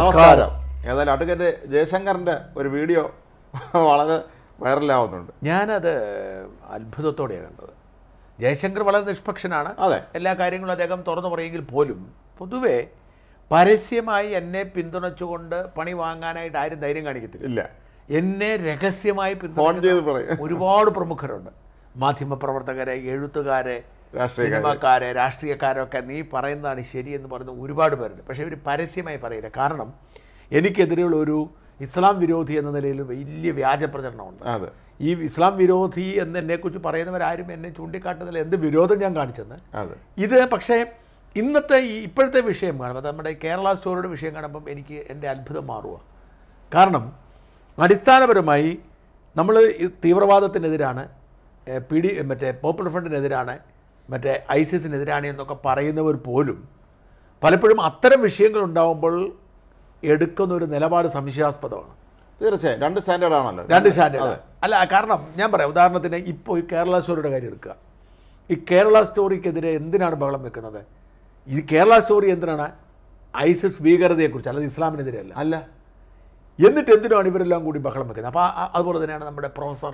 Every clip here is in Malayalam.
നമസ്കാരം ഏതായാലും അഡ്വക്കേറ്റ് ജയശങ്കറിൻ്റെ ഒരു വീഡിയോ വളരെ വൈറലാവുന്നുണ്ട് ഞാനത് അത്ഭുതത്തോടെയാണ് കണ്ടത് ജയശങ്കർ വളരെ നിഷ്പക്ഷനാണ് അതെ എല്ലാ കാര്യങ്ങളും അദ്ദേഹം തുറന്നു പറയുമെങ്കിൽ പോലും പൊതുവേ പരസ്യമായി എന്നെ പിന്തുണച്ചുകൊണ്ട് പണി വാങ്ങാനായിട്ട് ആരും ധൈര്യം കാണിക്കത്തില്ല ഇല്ല എന്നെ രഹസ്യമായി ഫോൺ പിന്തുണ ചെയ്ത് പറയും ഒരുപാട് പ്രമുഖരുണ്ട് മാധ്യമപ്രവർത്തകരെ എഴുത്തുകാരെ രാഷ്ട്രീയക്കാര്. സിനിമാക്കാരെ രാഷ്ട്രീയക്കാരൊക്കെ നീ പറയുന്നതാണ് ശരി എന്ന് പറയുന്ന ഒരുപാട് പേരുണ്ട് പക്ഷേ ഇവർ പരസ്യമായി പറയില്ല കാരണം എനിക്കെതിരെയുള്ള ഒരു ഇസ്ലാം വിരോധി എന്ന നിലയിൽ വലിയ വ്യാജ പ്രചരണമുണ്ട് അതെ ഈ ഇസ്ലാം വിരോധി എന്ന് എന്നെക്കുറിച്ച് പറയുന്നവരാരും എന്നെ ചൂണ്ടിക്കാട്ടുന്നില്ല എന്ത് വിരോധം ഞാൻ കാണിച്ചെന്ന് അതെ ഇത് പക്ഷേ ഇന്നത്തെ ഈ ഇപ്പോഴത്തെ വിഷയം കാണുമ്പോൾ നമ്മുടെ കേരള സ്റ്റോറിയുടെ വിഷയം കാണുമ്പം എനിക്ക് എൻ്റെ അത്ഭുതം മാറുക കാരണം അടിസ്ഥാനപരമായി നമ്മൾ ഈ തീവ്രവാദത്തിനെതിരാണ് ഏഹ്, പി ഡി മറ്റേ പോപ്പുലർ ഫ്രണ്ടിനെതിരാണ് മറ്റേ ഐസിസിനെതിരാണ് എന്നൊക്കെ പറയുന്നവർ പോലും പലപ്പോഴും അത്തരം വിഷയങ്ങൾ ഉണ്ടാകുമ്പോൾ എടുക്കുന്ന ഒരു നിലപാട് സംശയാസ്പദമാണ് തീർച്ചയായും രണ്ട് സ്റ്റാൻഡേർഡ് ആണല്ലോ രണ്ട് സ്റ്റാൻഡേർഡ് അല്ല കാരണം ഞാൻ പറയാം ഉദാഹരണത്തിന് ഇപ്പോൾ ഈ കേരള സ്റ്റോറിയുടെ കാര്യം എടുക്കുക ഈ കേരള സ്റ്റോറിക്കെതിരെ എന്തിനാണ് ബഹളം വെക്കുന്നത് ഈ കേരള സ്റ്റോറി എന്തിനാണ് ഐസിസ് ഭീകരതയെക്കുറിച്ച് അല്ലാതെ ഇസ്ലാമിനെതിരെയല്ല അല്ല എന്നിട്ട് എന്തിനാണ് ഇവരെല്ലാം കൂടി ബഹളം വെക്കുന്നത് അപ്പോൾ അതുപോലെ തന്നെയാണ് നമ്മുടെ പ്രൊഫസർ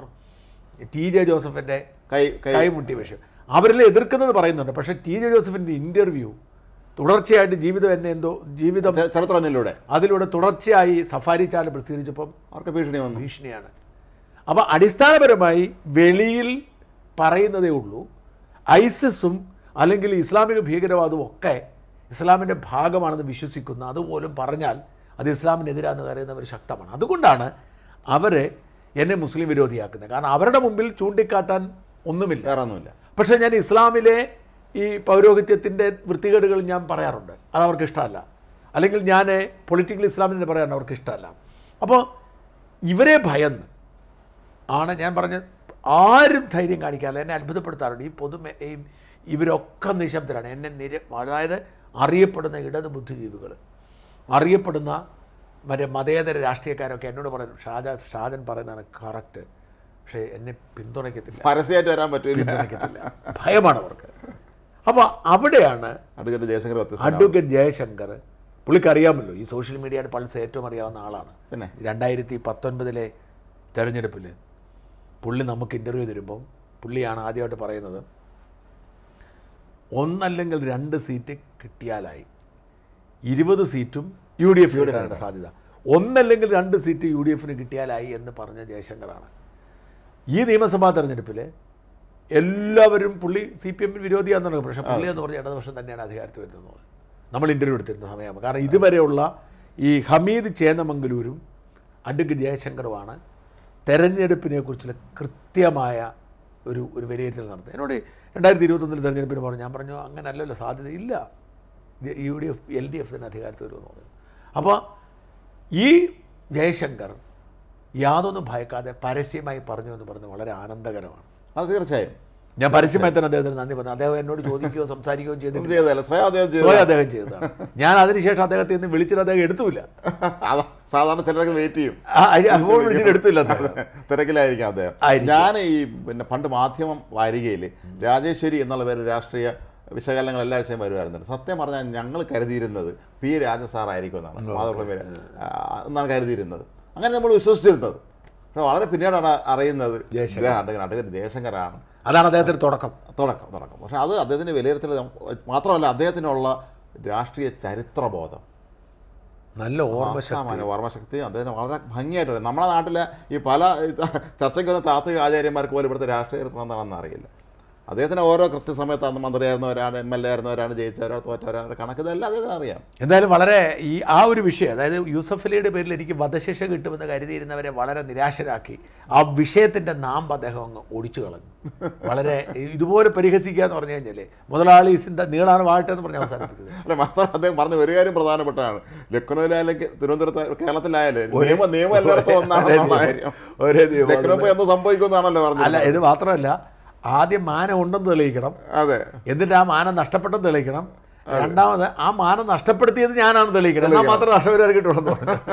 ടി ജെ ജോസഫിൻ്റെ കൈ കൈ കൈമുട്ടി വിഷയം അവരെല്ലാം എതിർക്കുന്നത് പറയുന്നുണ്ട് പക്ഷേ ടി ജെ ജോസഫിൻ്റെ ഇൻ്റർവ്യൂ തുടർച്ചയായിട്ട് ജീവിതം എന്നെ എന്തോ ജീവിതം ച- ചരിത്രനിലൂടെ അതിലൂടെ തുടർച്ചയായി സഫാരി ചാനൽ പ്രസിദ്ധീകരിച്ചപ്പം അവർക്ക് ഭീഷണി വന്നു ഭീഷണിയാണ് അപ്പോൾ അടിസ്ഥാനപരമായി വെളിയിൽ പറയുന്നതേ ഉള്ളൂ ഐസിസും അല്ലെങ്കിൽ ഇസ്ലാമിക ഭീകരവാദവും ഒക്കെ ഇസ്ലാമിൻ്റെ ഭാഗമാണെന്ന് വിശ്വസിക്കുന്ന അതുപോലും പറഞ്ഞാൽ അത് ഇസ്ലാമിനെതിരാന്ന് പറയുന്നവർ ശക്തമാണ് അതുകൊണ്ടാണ് അവർ എന്നെ മുസ്ലിം വിരോധിയാക്കുന്നത് കാരണം അവരുടെ മുമ്പിൽ ചൂണ്ടിക്കാട്ടാൻ ഒന്നുമില്ല വേറെ ഒന്നുമില്ല പക്ഷേ ഞാൻ ഇസ്ലാമിലെ ഈ പൗരോഹിത്യത്തിൻ്റെ വൃത്തികേടുകൾ ഞാൻ പറയാറുണ്ട് അത് അവർക്ക് ഇഷ്ടമല്ല അല്ലെങ്കിൽ ഞാൻ പൊളിറ്റിക്കൽ ഇസ്ലാമിനെ പറയാൻ അവർക്ക് ഇഷ്ടമല്ല അപ്പോൾ ഇവരെ ഭയന്ന് ആണ് ഞാൻ പറഞ്ഞ ആരും ധൈര്യം കാണിക്കാറില്ല എന്നെ അത്ഭുതപ്പെടുത്താറുണ്ട് ഈ പൊതുമേ ഈ ഇവരൊക്കെ നിശബ്ദരാണ് എന്നെ നിര അതായത് അറിയപ്പെടുന്ന ഇടത് ബുദ്ധിജീവികൾ അറിയപ്പെടുന്ന മറ്റേ മതേതര രാഷ്ട്രീയക്കാരൊക്കെ എന്നോട് പറയുന്നു ഷാജ ഷാജൻ പറയുന്നതാണ് കറക്റ്റ് പക്ഷേ എന്നെ പിന്തുണയ്ക്കത്തില്ല പരസ്യമായിട്ട് വരാൻ പറ്റില്ല പിന്തുണയ്ക്കത്തില്ല ഭയമാണ് അവർക്ക് അപ്പോൾ അവിടെയാണ് അഡ്വക്കേറ്റ് ജയശങ്കർ വ്യത്യസ്ത അഡ്വക്കേറ്റ് ജയശങ്കർ പുള്ളിക്ക് അറിയാമല്ലോ ഈ സോഷ്യൽ മീഡിയയുടെ പൾസ് ഏറ്റവും അറിയാവുന്ന ആളാണ് പിന്നെ രണ്ടായിരത്തി പത്തൊൻപതിലെ തെരഞ്ഞെടുപ്പിൽ പുള്ളി നമുക്ക് ഇൻ്റർവ്യൂ തരുമ്പം പുള്ളിയാണ് ആദ്യമായിട്ട് പറയുന്നത് ഒന്നല്ലെങ്കിൽ രണ്ട് സീറ്റ് കിട്ടിയാലായി ഇരുപത് സീറ്റും യു ഡി എഫ് കിട്ടാനാണ് സാധ്യത ഒന്നല്ലെങ്കിൽ രണ്ട് സീറ്റ് യു ഡി എഫിന് കിട്ടിയാലായി എന്ന് പറഞ്ഞ ജയശങ്കറാണ് ഈ നിയമസഭാ തെരഞ്ഞെടുപ്പിൽ എല്ലാവരും പുള്ളി സി പി എമ്മിന് വിരോധിയാന്ന് പറഞ്ഞു പക്ഷേ പുള്ളി എന്ന് പറഞ്ഞ ഇടതുപക്ഷം തന്നെയാണ് അധികാരത്തിൽ വരുന്നത് നമ്മൾ ഇൻ്റർവ്യൂ എടുത്തിരുന്ന സമയമാണ് കാരണം ഇതുവരെയുള്ള ഈ ഹമീദ് ചേന്നമംഗലൂരും അഡ്വക്കേറ്റ് ജയശങ്കറുമാണ് തെരഞ്ഞെടുപ്പിനെ കുറിച്ചുള്ള കൃത്യമായ ഒരു ഒരു വിലയിരുത്തൽ നടത്തുന്നത് എന്നോട് രണ്ടായിരത്തി ഇരുപത്തൊന്നിൽ തെരഞ്ഞെടുപ്പിന് പറഞ്ഞു ഞാൻ പറഞ്ഞു അങ്ങനെ അല്ലല്ലോ സാധ്യത ഇല്ല U D F L D F തന്നെ അധികാരത്തിൽ വരുമെന്ന് പറഞ്ഞു അപ്പോൾ ഈ ജയശങ്കർ യാതൊന്നും ഭയക്കാതെ പരസ്യമായി പറഞ്ഞു എന്ന് പറയുന്നത് വളരെ ആനന്ദകരമാണ് അത് തീർച്ചയായും ഞാൻ പരസ്യമായി തന്നെ അദ്ദേഹത്തിന് നന്ദി പറഞ്ഞു അദ്ദേഹം എന്നോട് ചോദിക്കുകയോ സംസാരിക്കുകയോ ഒന്നും ചെയ്തിട്ടില്ല ചെയ്തതല്ല സ്വയം അദ്ദേഹം ചെയ്തു സ്വയം അദ്ദേഹം ചെയ്തതാണ് ഞാൻ അതിനുശേഷം അദ്ദേഹത്തെ ഇന്ന് വിളിച്ചിട്ട് അദ്ദേഹം എടുത്തുമില്ല അതാ സാധാരണ ചിലരൊക്കെ വെയിറ്റ് ചെയ്യും ആ, ആ, ഫോൺ വിളിച്ചിട്ട് എടുത്തില്ല അദ്ദേഹം തിരക്കിലായിരിക്കും അദ്ദേഹം ആയിരിക്കും. ഞാൻ ഈ പിന്നെ പണ്ട് മാധ്യമം വാരികയിൽ രാജേശ്വരി എന്നുള്ള പേര് രാഷ്ട്രീയ വിശകലനങ്ങൾ എല്ലാ ആഴ്ചയും വരുമായിരുന്നു സത്യം പറഞ്ഞാൽ ഞങ്ങൾ കരുതിയിരുന്നത് പി രാജ സാറായിരിക്കും എന്നാണ് മാതൃഭൂമിയിൽ എന്നാണ് കരുതിയിരുന്നത് അങ്ങനെ നമ്മൾ വിശ്വസിച്ചിരുന്നത് പക്ഷെ വളരെ പിന്നീടാണ് അറിയുന്നത് ജയശങ്കർ. ഇദ്ദേഹം അഡ്വക്കേറ്റ് അഡ്വക്കേറ്റ് ജയശങ്കറാണ് അതാണ് അദ്ദേഹത്തിന് തുടക്കം തുടക്കം തുടക്കം പക്ഷെ അത് അദ്ദേഹത്തിൻ്റെ വിലയിരുത്തൽ മാത്രമല്ല അദ്ദേഹത്തിനുള്ള രാഷ്ട്രീയ ചരിത്രബോധം നല്ല ഓർമ്മശക്തി അസാമാന്യ ഓർമ്മശക്തി അദ്ദേഹം വളരെ ഭംഗിയായിട്ട് പറയും നമ്മുടെ നാട്ടിലെ ഈ പല ചർച്ചയ്ക്ക് വന്ന താത്വിക ആചാര്യന്മാർക്ക് പോലും ഇവിടുത്തെ രാഷ്ട്രീയ ചരിത്രം എന്താണെന്ന് അറിയില്ല അദ്ദേഹത്തിന് ഓരോ കൃത്യസമയത്ത് അന്ന് മന്ത്രിയായിരുന്നവരാണ് എം എൽ എ ആയിരുന്നവരാണ് ജയിച്ചവരോ തോറ്റവരാണ് കണക്ക് ഇതെല്ലാം അദ്ദേഹത്തിന് അറിയാം എന്തായാലും വളരെ ഈ ആ ഒരു വിഷയം അതായത് യൂസഫ് അലിയുടെ പേരിൽ എനിക്ക് വധശിക്ഷ കിട്ടുമെന്ന് കരുതിയിരുന്നവരെ വളരെ നിരാശരാക്കി ആ വിഷയത്തിൻ്റെ നാമ്പ് അദ്ദേഹം അങ്ങ് ഓടിച്ചു കളഞ്ഞു വളരെ ഇതുപോലെ പരിഹസിക്കുക എന്ന് പറഞ്ഞു കഴിഞ്ഞാൽ മുതലാളി സിന്ത നീളാണ് വാഴട്ടെ എന്ന് പറഞ്ഞ് അവസാനിപ്പിച്ചത് അല്ല മാത്രം അദ്ദേഹം പറഞ്ഞ ഒരു കാര്യം പ്രധാനപ്പെട്ടതാണ് ലക്നൌവിലായാലും തിരുവനന്തപുരത്ത് കേരളത്തിലായാലും നിയമം നിയമം എല്ലായിടത്തും ഒന്നാണെന്നുള്ള കാര്യം ഒരേ നിയമം. ലക്നൗ പോയി എന്ത് സംഭവിക്കുമെന്നാണല്ലോ അല്ല പറഞ്ഞത് ഇത് മാത്രമല്ല ആദ്യം മാനം ഉണ്ടെന്ന് തെളിയിക്കണം അതെ എന്നിട്ട് ആ മാനം നഷ്ടപ്പെട്ടെന്ന് തെളിയിക്കണം രണ്ടാമത് ആ മാനം നഷ്ടപ്പെടുത്തിയത് ഞാനാണ് തെളിയിക്കണം എന്നാൽ മാത്രം നഷ്ടപരിഹാരം കിട്ടുള്ളൂ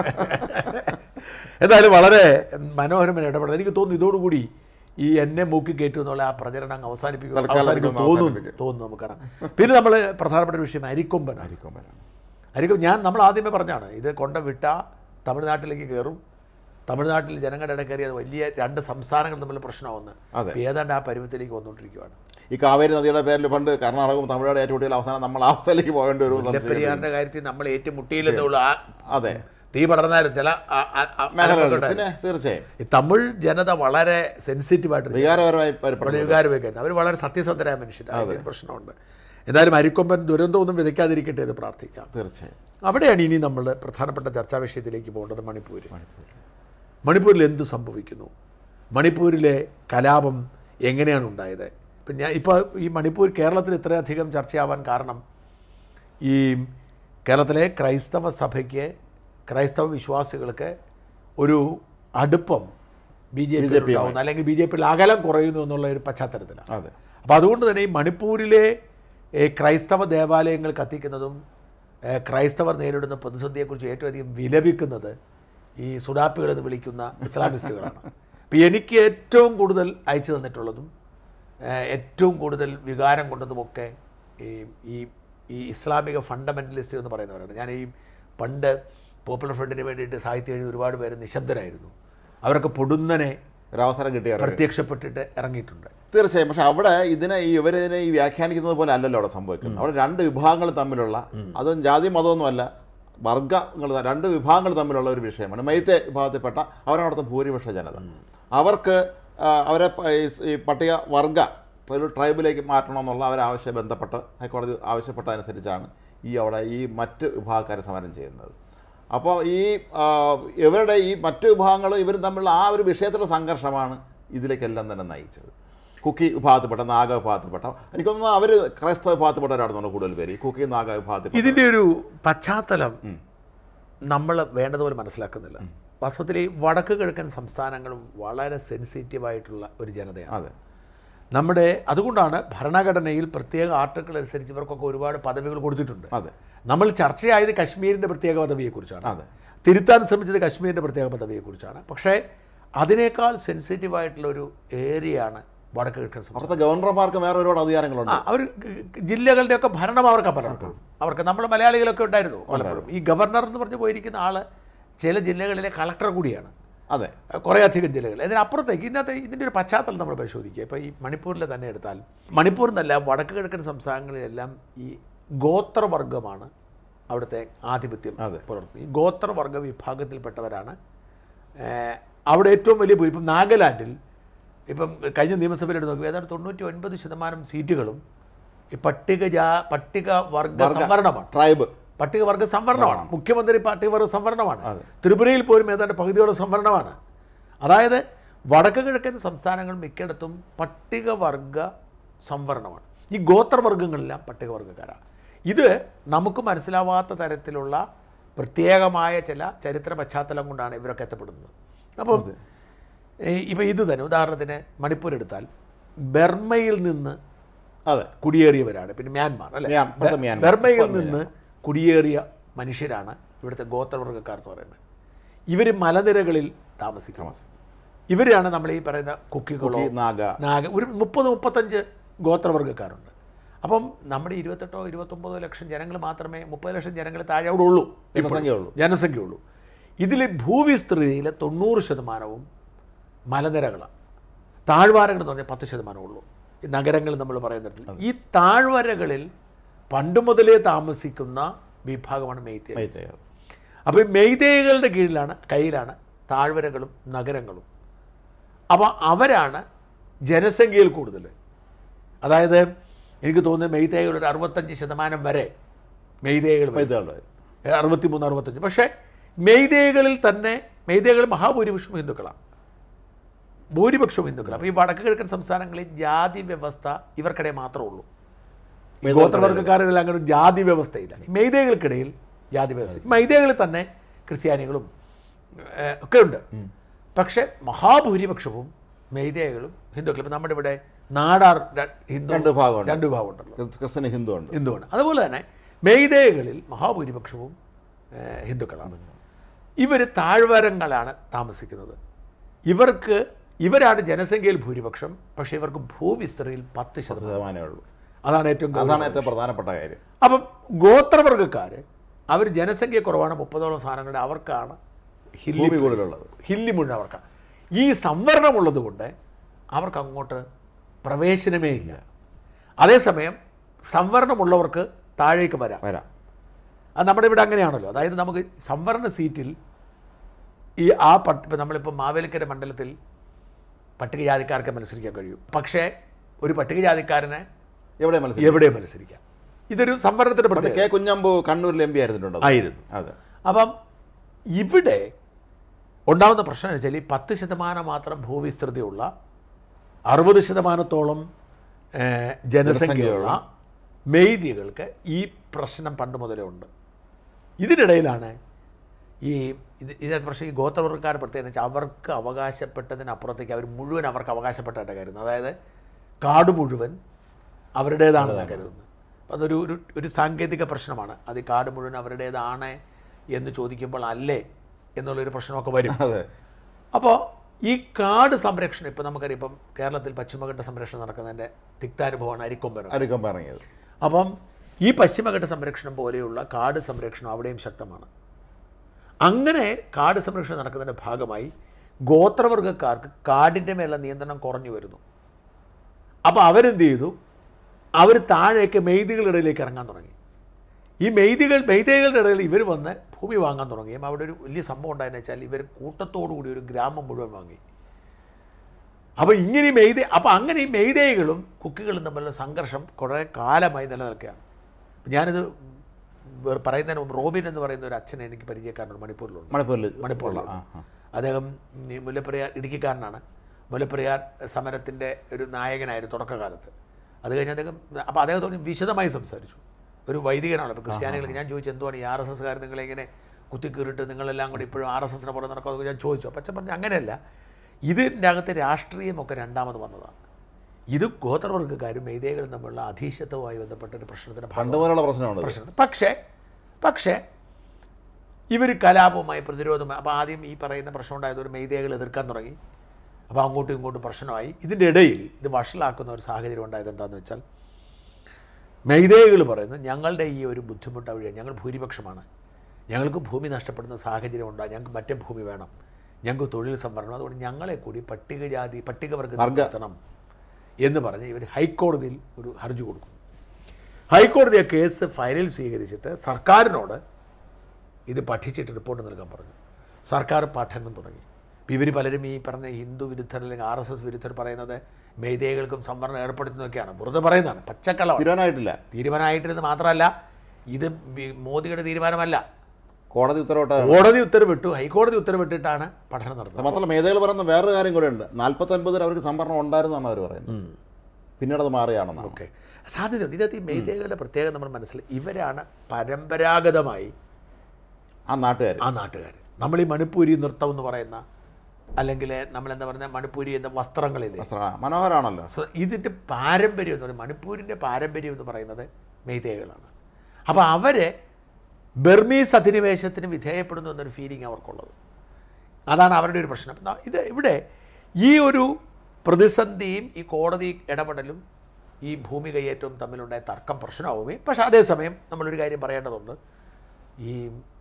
എന്തായാലും വളരെ മനോഹരമായ ഇടപെടൽ എനിക്ക് തോന്നുന്നു ഇതോടുകൂടി ഈ എന്നെ മൂക്കി കയറ്റും എന്നുള്ള ആ പ്രചരണം അങ്ങ് അവസാനിപ്പിക്കും തൽക്കാലം അവസാനിക്കും ഒന്ന് തോന്നുന്നു അവസാനിപ്പിക്കും. തോന്നുന്നു നമുക്കാണ് പിന്നെ നമ്മൾ പ്രധാനപ്പെട്ട ഒരു വിഷയം അരിക്കൊമ്പനാണ് ആയിരിക്കും വരാൻ അരിക്കും ഞാൻ നമ്മൾ ആദ്യമേ പറഞ്ഞാണ് ഇത് കൊണ്ട വിട്ട തമിഴ്നാട്ടിലേക്ക് കയറും തമിഴ്നാട്ടിൽ ജനങ്ങളുടെ ഇടയിൽ കയറി അത് വലിയ രണ്ട് സംസ്ഥാനങ്ങൾ തമ്മിൽ പ്രശ്നമാവുന്നു അതെ. ഇപ്പൊ ഏതാണ്ട് ആ പരുവത്തിലേക്ക് വന്നുകൊണ്ടിരിക്കുകയാണ് ഈ കാവേരി നദിയുടെ പേരിൽ പണ്ട് കർണാടകവും തമിഴ്നാട് ഏറ്റുമുട്ടിയാൽ അവസാനം നമ്മൾ ആ അവസ്ഥയിലേക്ക് പോകേണ്ടി വരും എന്ന് സംശയിക്കുന്നു. മുല്ലപ്പെരിയാറിന്റെ കാര്യത്തിൽ നമ്മൾ ഏറ്റുമുട്ടിയില്ലെന്നുള്ള ആ അതെ തീ പടർന്നാലും ചില ആ- ആ- ആ- മേഖലകളിൽ അലമ്പുണ്ടായിരുന്നു. പിന്നെ തീർച്ചയായും ഈ തമിഴ് ജനത വളരെ സെൻസിറ്റീവായിട്ട് വികാരപരമായി പരിപ്പെടുന്നു വികാരമൊക്കെ അവർ വളരെ സത്യസന്ധരായ മനുഷ്യരാണ് അതിന് പ്രശ്നമുണ്ട് എന്തായാലും അരിക്കൊമ്പൻ ദുരന്തമൊന്നും വിതയ്ക്കാതിരിക്കട്ടെ എന്ന് പ്രാർത്ഥിക്കാം തീർച്ചയായും അവിടെയാണ് ഇനി നമ്മൾ പ്രധാനപ്പെട്ട ചർച്ചാ വിഷയത്തിലേക്ക് പോകേണ്ടത് മണിപ്പൂർ മണിപ്പൂരിൽ എന്ത് സംഭവിക്കുന്നു മണിപ്പൂരിലെ കലാപം എങ്ങനെയാണ് ഉണ്ടായത് ഇപ്പം ഞാൻ ഇപ്പോൾ ഈ മണിപ്പൂർ കേരളത്തിൽ ഇത്രയധികം ചർച്ചയാവാൻ കാരണം ഈ കേരളത്തിലെ ക്രൈസ്തവ സഭയ്ക്ക് ക്രൈസ്തവ വിശ്വാസികൾക്ക് ഒരു അടുപ്പം ബി ജെ പി ഉണ്ടാവുന്നു അല്ലെങ്കിൽ ബി ജെ പിയിൽ അകലം കുറയുന്നു എന്നുള്ള ഒരു പശ്ചാത്തലത്തിലാണ് അതെ അപ്പോൾ അതുകൊണ്ട് തന്നെ ഈ മണിപ്പൂരിലെ ഏ, ക്രൈസ്തവ ദേവാലയങ്ങൾ കത്തിക്കുന്നതും ഏ, ക്രൈസ്തവർ നേരിടുന്ന പ്രതിസന്ധിയെക്കുറിച്ച് ഏറ്റവും അധികം വിലപിക്കുന്നത് ഈ സുഡാപ്പികൾ എന്ന് വിളിക്കുന്ന ഇസ്ലാമിസ്റ്റുകളാണ് അപ്പോൾ എനിക്ക് ഏറ്റവും കൂടുതൽ അയച്ചു തന്നിട്ടുള്ളതും ഏ, ഏറ്റവും കൂടുതൽ വികാരം കൊണ്ടതുമൊക്കെ ഈ ഈ ഈ ഇസ്ലാമിക ഫണ്ടമെൻ്റലിസ്റ്റ് എന്ന് പറയുന്നവരാണ് ഞാൻ ഈ പണ്ട് പോപ്പുലർ ഫ്രണ്ടിന് വേണ്ടിയിട്ട് സാഹിത്യം എഴുതി ഒരുപാട് പേര് നിശബ്ദരായിരുന്നു അവരൊക്കെ പൊടുന്നനെ ഒരവസരം കിട്ടിയ പ്രത്യക്ഷപ്പെട്ടിട്ട് ഇറങ്ങിയിട്ടുണ്ട് തീർച്ചയായും പക്ഷെ അവിടെ ഇതിനെ ഈ ഇവരിതിനെ ഈ വ്യാഖ്യാനിക്കുന്നത് പോലെ അല്ലല്ലോ അവിടെ സംഭവിക്കുന്നത് അവിടെ രണ്ട് വിഭാഗങ്ങൾ തമ്മിലുള്ള അതും ജാതി മതമൊന്നുമല്ല വർഗ്ഗങ്ങൾ രണ്ട് വിഭാഗങ്ങൾ തമ്മിലുള്ള ഒരു വിഷയമാണ് മൈത്തെ വിഭാഗത്തിൽപ്പെട്ട അവരാണ് അവിടുത്തെ ഭൂരിപക്ഷ ജനത അവർക്ക് ആ, അവരെ പ- ഈ സ് ഈ പട്ടിക വർഗ ഒരു ട്രൈബിലേക്ക് മാറ്റണമെന്നുള്ള അവരാവശ്യം ബന്ധപ്പെട്ട് ഹൈക്കോടതി ആവശ്യപ്പെട്ടതനുസരിച്ചാണ് ഈ അവിടെ ഈ മറ്റ് വിഭാഗക്കാർ സമരം ചെയ്യുന്നത് അപ്പോൾ ഈ ആ, ഇവരുടെ ഈ മറ്റു വിഭാഗങ്ങൾ ഇവരും തമ്മിലുള്ള ആ ഒരു വിഷയത്തിലുള്ള സംഘർഷമാണ് ഇതിലേക്കെല്ലാം തന്നെ നയിച്ചത് കുക്കി വിഭാഗത്തിൽപ്പെട്ട നാഗ വിഭാഗത്തിൽപ്പെട്ട എനിക്കൊന്നും അവർ ക്രൈസ്തവ വിഭാഗത്തിൽപ്പെട്ടവരാണെന്ന് കൂടുതൽ പേര് ഈ കുക്കി നാഗ വിഭാഗത്തിൽ ഇതിൻ്റെ ഒരു പശ്ചാത്തലം നമ്മൾ വേണ്ടതുപോലെ മനസ്സിലാക്കുന്നില്ല വാസ്തവത്തിൽ ഈ വടക്ക് കിഴക്കൻ സംസ്ഥാനങ്ങളും വളരെ സെൻസിറ്റീവായിട്ടുള്ള ഒരു ജനതയാണ് അതെ നമ്മുടെ അതുകൊണ്ടാണ് ഭരണഘടനയിൽ പ്രത്യേക ആർട്ടിക്കിൾ അനുസരിച്ച് ഇവർക്കൊക്കെ ഒരുപാട് പദവികൾ കൊടുത്തിട്ടുണ്ട് അതെ നമ്മൾ ചർച്ചയായത് കശ്മീരിൻ്റെ പ്രത്യേക പദവിയെക്കുറിച്ചാണ് അതെ തിരുത്താൻ ശ്രമിച്ചത് കശ്മീരിൻ്റെ പ്രത്യേക പദവിയെക്കുറിച്ചാണ് പക്ഷേ അതിനേക്കാൾ സെൻസിറ്റീവായിട്ടുള്ള ഒരു ഏരിയയാണ് വടക്ക് കിഴക്കൻ സംസ്ഥാനം അവിടുത്തെ ഗവർണർമാർക്ക് വേറെ ഒരുപാട് അധികാരങ്ങളുണ്ട് അവർ ജില്ലകളുടെയൊക്കെ ഭരണം അവർക്ക് പലർക്കും അവർക്ക് നമ്മൾ മലയാളികളൊക്കെ ഉണ്ടായിരുന്നു പലപ്പോഴും ഈ ഗവർണർ എന്ന് പറഞ്ഞു പോയിരിക്കുന്ന ആൾ ചില ജില്ലകളിലെ കളക്ടർ കൂടിയാണ് അതെ കുറേ അധികം ജില്ലകൾ ഇതിനപ്പുറത്തേക്ക് ഇന്നത്തെ ഇതിൻ്റെ ഒരു പശ്ചാത്തലം നമ്മൾ പരിശോധിക്കുക ഇപ്പോൾ ഈ മണിപ്പൂരിൽ തന്നെ എടുത്താൽ മണിപ്പൂർ എന്നല്ല വടക്ക് കിഴക്കൻ സംസ്ഥാനങ്ങളിലെല്ലാം ഈ ഗോത്രവർഗമാണ് അവിടുത്തെ ആധിപത്യം അതെ. പുലർത്തുന്നത് ഈ ഗോത്രവർഗ വിഭാഗത്തിൽപ്പെട്ടവരാണ് ഏഹ്, അവിടെ ഏറ്റവും വലിയ ഭൂരി ഇപ്പം നാഗാലാൻഡിൽ ഇപ്പം കഴിഞ്ഞ നിയമസഭയിൽ എടുത്ത് നോക്കി ഏതാണ്ട് തൊണ്ണൂറ്റി ഒൻപത് ശതമാനം സീറ്റുകളും ഈ പട്ടിക ജാ പട്ടിക വർഗ സംവരണമാണ് ട്രൈബ് പട്ടികവർഗ സംവരണമാണ് മുഖ്യമന്ത്രി പട്ടികവർഗ സംവരണമാണ് അതെ. ത്രിപുരയിൽ പോലും ഏതാണ്ട് പകുതിയോളം സംവരണമാണ് അതായത് വടക്ക് കിഴക്കൻ സംസ്ഥാനങ്ങൾ മിക്കയിടത്തും പട്ടികവർഗ സംവരണമാണ് ഈ ഗോത്രവർഗ്ഗങ്ങളെല്ലാം പട്ടികവർഗ്ഗക്കാരാണ് ഇത് നമുക്ക് മനസ്സിലാവാത്ത തരത്തിലുള്ള പ്രത്യേകമായ ചില ചരിത്ര പശ്ചാത്തലം കൊണ്ടാണ് ഇവരൊക്കെ എത്തപ്പെടുന്നത് അപ്പം ഇപ്പം ഇത് തന്നെ ഉദാഹരണത്തിന് മണിപ്പൂർ എടുത്താൽ ബർമയിൽ നിന്ന് അതെ കുടിയേറിയവരാണ് പിന്നെ മ്യാൻമാർ അല്ലേ മ്യാൻ- ഇപ്പോഴത്തെ മ്യാൻമാർ. ബർമയിൽ ഇപ്പോഴത്തെ നിന്ന് കുടിയേറിയ മനുഷ്യരാണ് ഇവിടുത്തെ ഗോത്രവർഗ്ഗക്കാർ എന്ന് പറയുന്നത് ഇവർ മലനിരകളിൽ താമസിക്കും താമസം. ഇവരാണ് നമ്മൾ ഈ പറയുന്ന കുക്കികളോ ഈ നാഗ നാഗ ഒരു മുപ്പത് മുപ്പത്തഞ്ച് ഗോത്രവർഗ്ഗക്കാരുണ്ട് അപ്പം നമ്മുടെ ഇരുപത്തെട്ടോ ഇരുപത്തൊമ്പതോ ലക്ഷം ജനങ്ങൾ മാത്രമേ മുപ്പത് ലക്ഷം ജനങ്ങൾ താഴെ അവിടെ ഉള്ളൂ ഇപ്പോൾ. ജനസംഖ്യയുള്ളൂ ജനസംഖ്യയുള്ളൂ ഇതിൽ ഭൂവിസ്തൃതിയിലെ തൊണ്ണൂറ് ശതമാനവും മലനിരകളാണ് താഴ്വാരകൾ എന്ന് പറഞ്ഞാൽ പത്ത് ശതമാനമുള്ളൂ ഈ നഗരങ്ങൾ നമ്മൾ പറയുന്നത് ഈ താഴ്വരകളിൽ പണ്ട് മുതലേ താമസിക്കുന്ന വിഭാഗമാണ് മെയ്തേ മൈത്തകൾ അപ്പോൾ ഈ മെയ്തേകളുടെ കീഴിലാണ് കയ്യിലാണ് താഴ്വരകളും നഗരങ്ങളും അപ്പോൾ അവരാണ് ജനസംഖ്യയിൽ കൂടുതൽ അതായത് എനിക്ക് തോന്നുന്നു മെയ്തേകൾ ഒരു അറുപത്തഞ്ച് ശതമാനം വരെ മെയ്തേകൾ വരും. മൈത്തകളുടെ അറുപത്തിമൂന്ന് അറുപത്തഞ്ച് പക്ഷേ മെയ്തേകളിൽ തന്നെ മെയ്തേകൾ മഹാഭൂരിപക്ഷവും ഹിന്ദുക്കളാണ് ഭൂരിപക്ഷവും ഹിന്ദുക്കളാണ് അപ്പോൾ ഈ വടക്ക് കിഴക്കൻ സംസ്ഥാനങ്ങളിൽ ജാതി വ്യവസ്ഥ ഇവർക്കിടയിൽ മാത്രമേ ഉള്ളൂ ഈ ഗോത്രവർഗ്ഗക്കാരിൽ അങ്ങനെ ഒരു ജാതി വ്യവസ്ഥയില്ല ഈ മെയ്തേകൾക്കിടയിൽ ജാതി വ്യവസ്ഥ ഈ മെയ്തേകളിൽ തന്നെ ക്രിസ്ത്യാനികളും ഏഹ്, ഒക്കെ ഉണ്ട് പക്ഷേ മഹാഭൂരിപക്ഷവും മെയ്തേകളും ഹിന്ദുക്കളും ഇപ്പം നമ്മുടെ ഇവിടെ നാടാർ ര- ഹിന്ദു രണ്ട് വിഭാഗമുണ്ട്. രണ്ട് വിഭാഗമുണ്ടല്ലോ ക്രിസ്ത്യന് ഹിന്ദു ഉണ്ട് ഹിന്ദുവാണ് അതുപോലെ തന്നെ മെയ്തേകളിൽ മഹാഭൂരിപക്ഷവും ഏഹ്, ഹിന്ദുക്കളാണ് ഇവർ താഴ്വരങ്ങളാണ് താമസിക്കുന്നത് ഇവർക്ക് ഇവരാണ് ജനസംഖ്യയിൽ ഭൂരിപക്ഷം പക്ഷേ ഇവർക്ക് ഭൂവിസ്തൃതിയിൽ പത്ത് ശതമാനം ശതമാനമേ ഉള്ളൂ അതാണ് ഏറ്റവും ഗൗരവം. അതാണ് ഏറ്റവും പ്രധാനപ്പെട്ട കാര്യം അപ്പം ഗോത്രവർഗ്ഗക്കാർ അവർ ജനസംഖ്യ കുറവാണ് മുപ്പതോളം സാധനങ്ങളുടെ അവർക്കാണ് ഹില്ലി ഭൂമി കൂടുതലുള്ളത് ഹില്ലി മുഴുവൻ അവർക്കാണ് ഈ സംവരണമുള്ളത് കൊണ്ട് അവർക്ക് അങ്ങോട്ട് പ്രവേശനമേ ഇല്ല അതേസമയം സംവരണമുള്ളവർക്ക് താഴേക്ക് വരാം വരാം അത് നമ്മുടെ ഇവിടെ അങ്ങനെയാണല്ലോ അതായത് നമുക്ക് സംവരണ സീറ്റിൽ ഈ ആ പട്ട് ഇപ്പം നമ്മളിപ്പോൾ മാവേലിക്കര മണ്ഡലത്തിൽ പട്ടികജാതിക്കാർക്ക് മത്സരിക്കാൻ കഴിയും പക്ഷേ ഒരു പട്ടികജാതിക്കാരനെ എവിടെ മനസ്സിലായി എവിടെ മത്സരിക്കാം ഇതൊരു സംവരണത്തിൻ്റെ പണ്ട് പ്രത്യേകത കെ കുഞ്ഞമ്പു കണ്ണൂരിൽ എം പി ആയിരുന്നിട്ടുണ്ട് ആയിരുന്നു അതെ അപ്പം ഇവിടെ ഉണ്ടാകുന്ന പ്രശ്നം എന്ന് വെച്ചാൽ ഈ പത്ത് ശതമാനം മാത്രം ഭൂവിസ്തൃതിയുള്ള അറുപത് ശതമാനത്തോളം ഏഹ്, ജനസംഖ്യയുള്ള മെയ്തികൾക്ക് ഈ പ്രശ്നം പണ്ട് മുതലേ ഉണ്ട് ഇതിനിടയിലാണ് ഈ ഇത് ഇതിനകത്ത് പ്രശ്നം ഈ ഗോത്രവർഗ്ഗക്കാർ പ്രത്യേകം വെച്ചാൽ അവർക്ക് അവകാശപ്പെട്ടതിനപ്പുറത്തേക്ക് അവർ മുഴുവൻ അവർക്ക് അവകാശപ്പെട്ടായിട്ട് കരുതുന്നത് അതായത് കാട് മുഴുവൻ അവരുടേതാണെന്ന് കരുതുന്നത് അപ്പം അതൊരു ഒരു ഒരു സാങ്കേതിക പ്രശ്നമാണ് അത് ഈ കാട് മുഴുവൻ അവരുടേതാണ് എന്ന് ചോദിക്കുമ്പോൾ അല്ലേ എന്നുള്ളൊരു പ്രശ്നമൊക്കെ വരും അതെ അപ്പോൾ ഈ കാട് സംരക്ഷണം ഇപ്പോൾ നമുക്കറിയാം ഇപ്പം കേരളത്തിൽ പശ്ചിമഘട്ട സംരക്ഷണം നടക്കുന്നതിൻ്റെ തിക്താനുഭവമാണ് അരിക്കൊമ്പനം അരിക്കം പറഞ്ഞത് അപ്പം ഈ പശ്ചിമഘട്ട സംരക്ഷണം പോലെയുള്ള കാട് സംരക്ഷണം അവിടെയും ശക്തമാണ് അങ്ങനെ കാട് സംരക്ഷണം നടക്കുന്നതിൻ്റെ ഭാഗമായി ഗോത്രവർഗ്ഗക്കാർക്ക് കാടിൻ്റെ മേലുള്ള നിയന്ത്രണം കുറഞ്ഞു വരുന്നു അപ്പോൾ അവരെന്ത് ചെയ്തു അവർ താഴേക്ക് മെയ്തികളുടെ ഇടയിലേക്ക് ഇറങ്ങാൻ തുടങ്ങി ഈ മെയ്തികൾ മെയ്തേകളുടെ ഇടയിൽ ഇവർ വന്ന് ഭൂമി വാങ്ങാൻ തുടങ്ങിയും അവിടെ ഒരു വലിയ സംഭവം ഉണ്ടായെന്ന് വെച്ചാൽ ഇവർ കൂട്ടത്തോടു കൂടി ഒരു ഗ്രാമം മുഴുവൻ വാങ്ങി അപ്പോൾ ഇങ്ങനെ ഈ മെയ്തേ അപ്പോൾ അങ്ങനെ ഈ മെയ്തേകളും കുക്കികളും തമ്മിലുള്ള സംഘർഷം കുറേ കാലമായി നിലനിൽക്കുകയാണ് ഞാനിത് വേറെ പറയുന്നതിന് മുമ്പ് റോബിൻ എന്ന് പറയുന്ന ഒരു അച്ഛനെ എനിക്ക് പരിചയക്കാരനുണ്ട് മണിപ്പൂരിലുണ്ട് മണിപ്പൂരിൽ മണിപ്പൂരിൽ ആ ആ അദ്ദേഹം ഈ മുല്ലപ്പെരിയാർ ഇടുക്കിക്കാരനാണ് മുല്ലപ്പെരിയാർ സമരത്തിൻ്റെ ഒരു നായകനായിരുന്നു തുടക്കകാലത്ത് അത് കഴിഞ്ഞ് അദ്ദേഹം അപ്പോൾ അദ്ദേഹത്തോട് ഞാൻ വിശദമായി സംസാരിച്ചു ഒരു വൈദികനാണ് ഇപ്പോൾ ക്രിസ്ത്യാനികൾക്ക് ഞാൻ ചോദിച്ചു എന്തുവാണ് ഈ ആർ എസ് എസ്കാർ നിങ്ങളിങ്ങനെ കുത്തിക്കീറിട്ട് നിങ്ങളെല്ലാം കൂടി ഇപ്പോഴും ആർ എസ് എസിനെ പുറം നടക്കുമെന്ന് ഞാൻ ചോദിച്ചു അപ്പം അച്ഛൻ പറഞ്ഞു അങ്ങനെയല്ല ഇതിൻ്റെ അകത്ത് രാഷ്ട്രീയമൊക്കെ രണ്ടാമത് വന്നതാണ് ഇത് ഗോത്രവർഗ്ഗക്കാരും മെയ്തേകളും തമ്മിലുള്ള അധീശത്വവുമായി ബന്ധപ്പെട്ട ഒരു പ്രശ്നത്തിൻ്റെ ഭാഗം പണ്ട് പോലുള്ള പ്രശ്നമാണ് ഇത്. പ്രശ്നം പക്ഷേ പക്ഷേ ഇവർ കലാപവുമായി പ്രതിരോധമായി അപ്പോൾ ആദ്യം ഈ പറയുന്ന പ്രശ്നം ഉണ്ടായത് ഒരു മെയ്തേകൾ എതിർക്കാൻ തുടങ്ങി അപ്പോൾ അങ്ങോട്ടും ഇങ്ങോട്ടും പ്രശ്നമായി ഇതിൻ്റെ ഇടയിൽ ഇത് വഷളാക്കുന്ന ഒരു സാഹചര്യം ഉണ്ടായത് എന്താണെന്ന് വെച്ചാൽ മെയ്തേകൾ പറയുന്നു ഞങ്ങളുടെ ഈ ഒരു ബുദ്ധിമുട്ട് വഴി ഞങ്ങൾ ഭൂരിപക്ഷമാണ് ഞങ്ങൾക്ക് ഭൂമി നഷ്ടപ്പെടുന്ന സാഹചര്യം ഉണ്ടാകും ഞങ്ങൾക്ക് മറ്റേ ഭൂമി വേണം ഞങ്ങൾക്ക് തൊഴിൽ സംവരണം അതുകൊണ്ട് ഞങ്ങളെ കൂടി പട്ടികജാതി പട്ടികവർഗത്തിൽ വർഗ്ഗ. നിർത്തണം എന്ന് പറഞ്ഞ് ഇവർ ഹൈക്കോടതിയിൽ ഒരു ഹർജി കൊടുക്കും ഹൈക്കോടതി ആ കേസ് ഫയലിൽ സ്വീകരിച്ചിട്ട് സർക്കാരിനോട് ഇത് പഠിച്ചിട്ട് റിപ്പോർട്ട് നൽകാൻ പറഞ്ഞു സർക്കാർ പഠനം തുടങ്ങി ഇപ്പം ഇവർ പലരും ഈ പറഞ്ഞ ഹിന്ദു വിരുദ്ധർ അല്ലെങ്കിൽ ആർ എസ് എസ് വിരുദ്ധർ പറയുന്നത് മെയ്തേകൾക്കും സംവരണം ഏർപ്പെടുത്തുന്നതൊക്കെയാണ് വെറുതെ പറയുന്നതാണ് പച്ചക്കള്ളമാണ് തീരാനായിട്ടില്ല തീരുമാനമായിട്ടിരുന്നത് മാത്രമല്ല ഇത് ബി- മോദിയുടെ തീരുമാനമല്ല കോടതി ഉത്തരവിട്ട കോടതി ഉത്തരവിട്ടു ഹൈക്കോടതി ഉത്തരവിട്ടിട്ടാണ് പഠനം നടത്തുന്നത് മാത്രമല്ല മേധകൾ പറയുന്ന വേറൊരു കാര്യം കൂടെ ഉണ്ട് നാൽപ്പത്തൊൻപതിൽ അവർക്ക് സംവരണം ഉണ്ടായിരുന്നാണ് അവർ പറയുന്നത് പിന്നീട് അത് മാറിയാണെന്നാണ് ഓക്കെ സാധ്യതയുണ്ട് ഇതിനകത്ത് ഈ മെയ്തേകളുടെ പ്രത്യേകത നമ്മൾ മനസ്സിലായി ഇവരാണ് പരമ്പരാഗതമായി ആ നാട്ടുകാർ ആ നാട്ടുകാർ നമ്മൾ ഈ മണിപ്പൂരി നൃത്തം എന്ന് പറയുന്ന അല്ലെങ്കിൽ നമ്മൾ എന്താ പറയുക മണിപ്പൂരി എന്ന വസ്ത്രങ്ങളില്ലേ വസ്ത്ര- മനോഹരമാണല്ലോ സോ ഇതിൻ്റെ പാരമ്പര്യം എന്ന് പറയുന്നത് മണിപ്പൂരിൻ്റെ പാരമ്പര്യം എന്ന് പറയുന്നത് മെയ്തേകളാണ് അപ്പോൾ അവർ ബർമീസ് അധിനിവേശത്തിന് വിധേയപ്പെടുന്നു എന്നൊരു ഫീലിംഗ് അവർക്കുള്ളത് അതാണ് അവരുടെ ഒരു പ്രശ്നം ന- ഇത് ഇവിടെ ഈ ഒരു പ്രതിസന്ധിയും ഈ കോടതി ഇടപെടലും ഈ ഭൂമി കയ്യേറ്റവും തമ്മിലുണ്ടായ തർക്കം പ്രശ്നമാവുകയും പക്ഷേ അതേസമയം നമ്മളൊരു കാര്യം പറയേണ്ടതുണ്ട് ഈ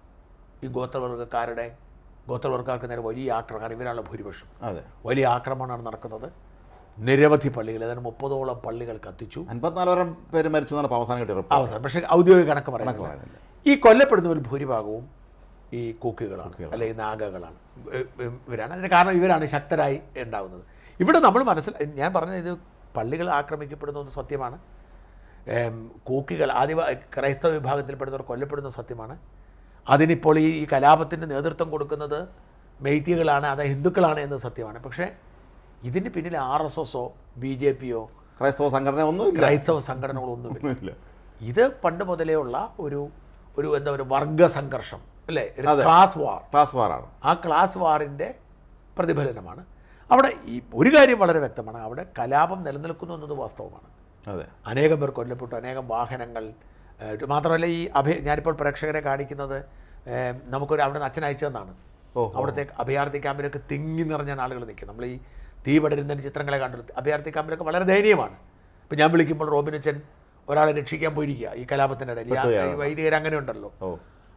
ഈ ഗോത്രവർഗ്ഗക്കാരുടെ ഗോത്രവർഗ്ഗക്കാർക്ക് നേരെ വലിയ ആക്രമണം ഇവരാണല്ലോ ഭൂരിപക്ഷം അതെ വലിയ ആക്രമണമാണ് നടക്കുന്നത് നിരവധി പള്ളികൾ ഏതാണ്ട് മുപ്പതോളം പള്ളികൾ കത്തിച്ചു അൻപത്തിനാലോരം പേര് മരിച്ചു എന്നാണ് ഇപ്പൊ അവസാനം കിട്ടിയ റിപ്പോർട്ട് അവസാനം പക്ഷേ ഔദ്യോഗിക കണക്ക് പറയുന്നത് പറയുന്നില്ല. ഈ കൊല്ലപ്പെടുന്നവരിൽ ഭൂരിഭാഗവും ഈ കൂക്കുകളാണ് അല്ലെങ്കിൽ നാഗകളാണ് ഇ- ഇ- ഇവരാണ് അതിന് കാരണം ഇവരാണ് ശക്തരായി ഉണ്ടാകുന്നത് ഇവിടെ നമ്മൾ മനസ്സിൽ ഞാൻ പറഞ്ഞത് ഇത് പള്ളികൾ ആക്രമിക്കപ്പെടുന്നത് സത്യമാണ് ഏം, കൂക്കികൾ ആദിവ ക്രൈസ്തവ വിഭാഗത്തിൽപ്പെടുന്നവർ കൊല്ലപ്പെടുന്നത് സത്യമാണ് അതിനിപ്പോൾ ഈ ഈ കലാപത്തിന് നേതൃത്വം കൊടുക്കുന്നത് മെയ്ത്തികളാണ് അത് ഹിന്ദുക്കളാണ് എന്നത് സത്യമാണ് പക്ഷേ ഇതിന് പിന്നിൽ ആർ എസ് എസോ ബി ജെ പിയോ ക്രൈസ്തവ സംഘടന ഒന്നുമില്ല ക്രൈസ്തവ സംഘടനകളൊന്നുമില്ല ഒന്നുമില്ല ഇത് പണ്ട് മുതലേ ഉള്ള ഒരു ഒരു എന്താ പറയുക വർഗ സംഘർഷം അല്ലേ ഒരു അതെ. ക്ലാസ് വാർ ക്ലാസ് വാറാണ് ആ ക്ലാസ് വാറിൻ്റെ പ്രതിഫലനമാണ് അവിടെ ഈ ഒരു കാര്യം വളരെ വ്യക്തമാണ് അവിടെ കലാപം നിലനിൽക്കുന്നു എന്നത് വാസ്തവമാണ് അതെ അനേകം പേർ കൊല്ലപ്പെട്ടു അനേകം വാഹനങ്ങൾ ഏഹ്, ഇത് മാത്രമല്ല ഈ അഭയ ഞാനിപ്പോൾ പ്രേക്ഷകരെ കാണിക്കുന്നത് ഏഹ്, നമുക്കൊരു അവിടെ നിന്ന് അച്ഛൻ അയച്ചതെന്നാണ് ഓ അവിടുത്തെ അഭയാർത്ഥി ക്യാമ്പിലൊക്കെ തിങ്ങി നിറഞ്ഞ ആളുകൾ നിൽക്കും നമ്മൾ ഈ തീ പടരുന്ന ചിത്രങ്ങളെ കണ്ടു അഭയാർത്ഥി ക്യാമ്പിലൊക്കെ വളരെ ദയനീയമാണ് ഇപ്പം ഞാൻ വിളിക്കുമ്പോൾ റോബിനച്ചൻ ഒരാളെ രക്ഷിക്കാൻ പോയിരിക്കുക ഈ കലാപത്തിൻ്റെ ഇടയിൽ ഈ ആ- ഈ വൈദികർ അങ്ങനെ ഉണ്ടല്ലോ ഓ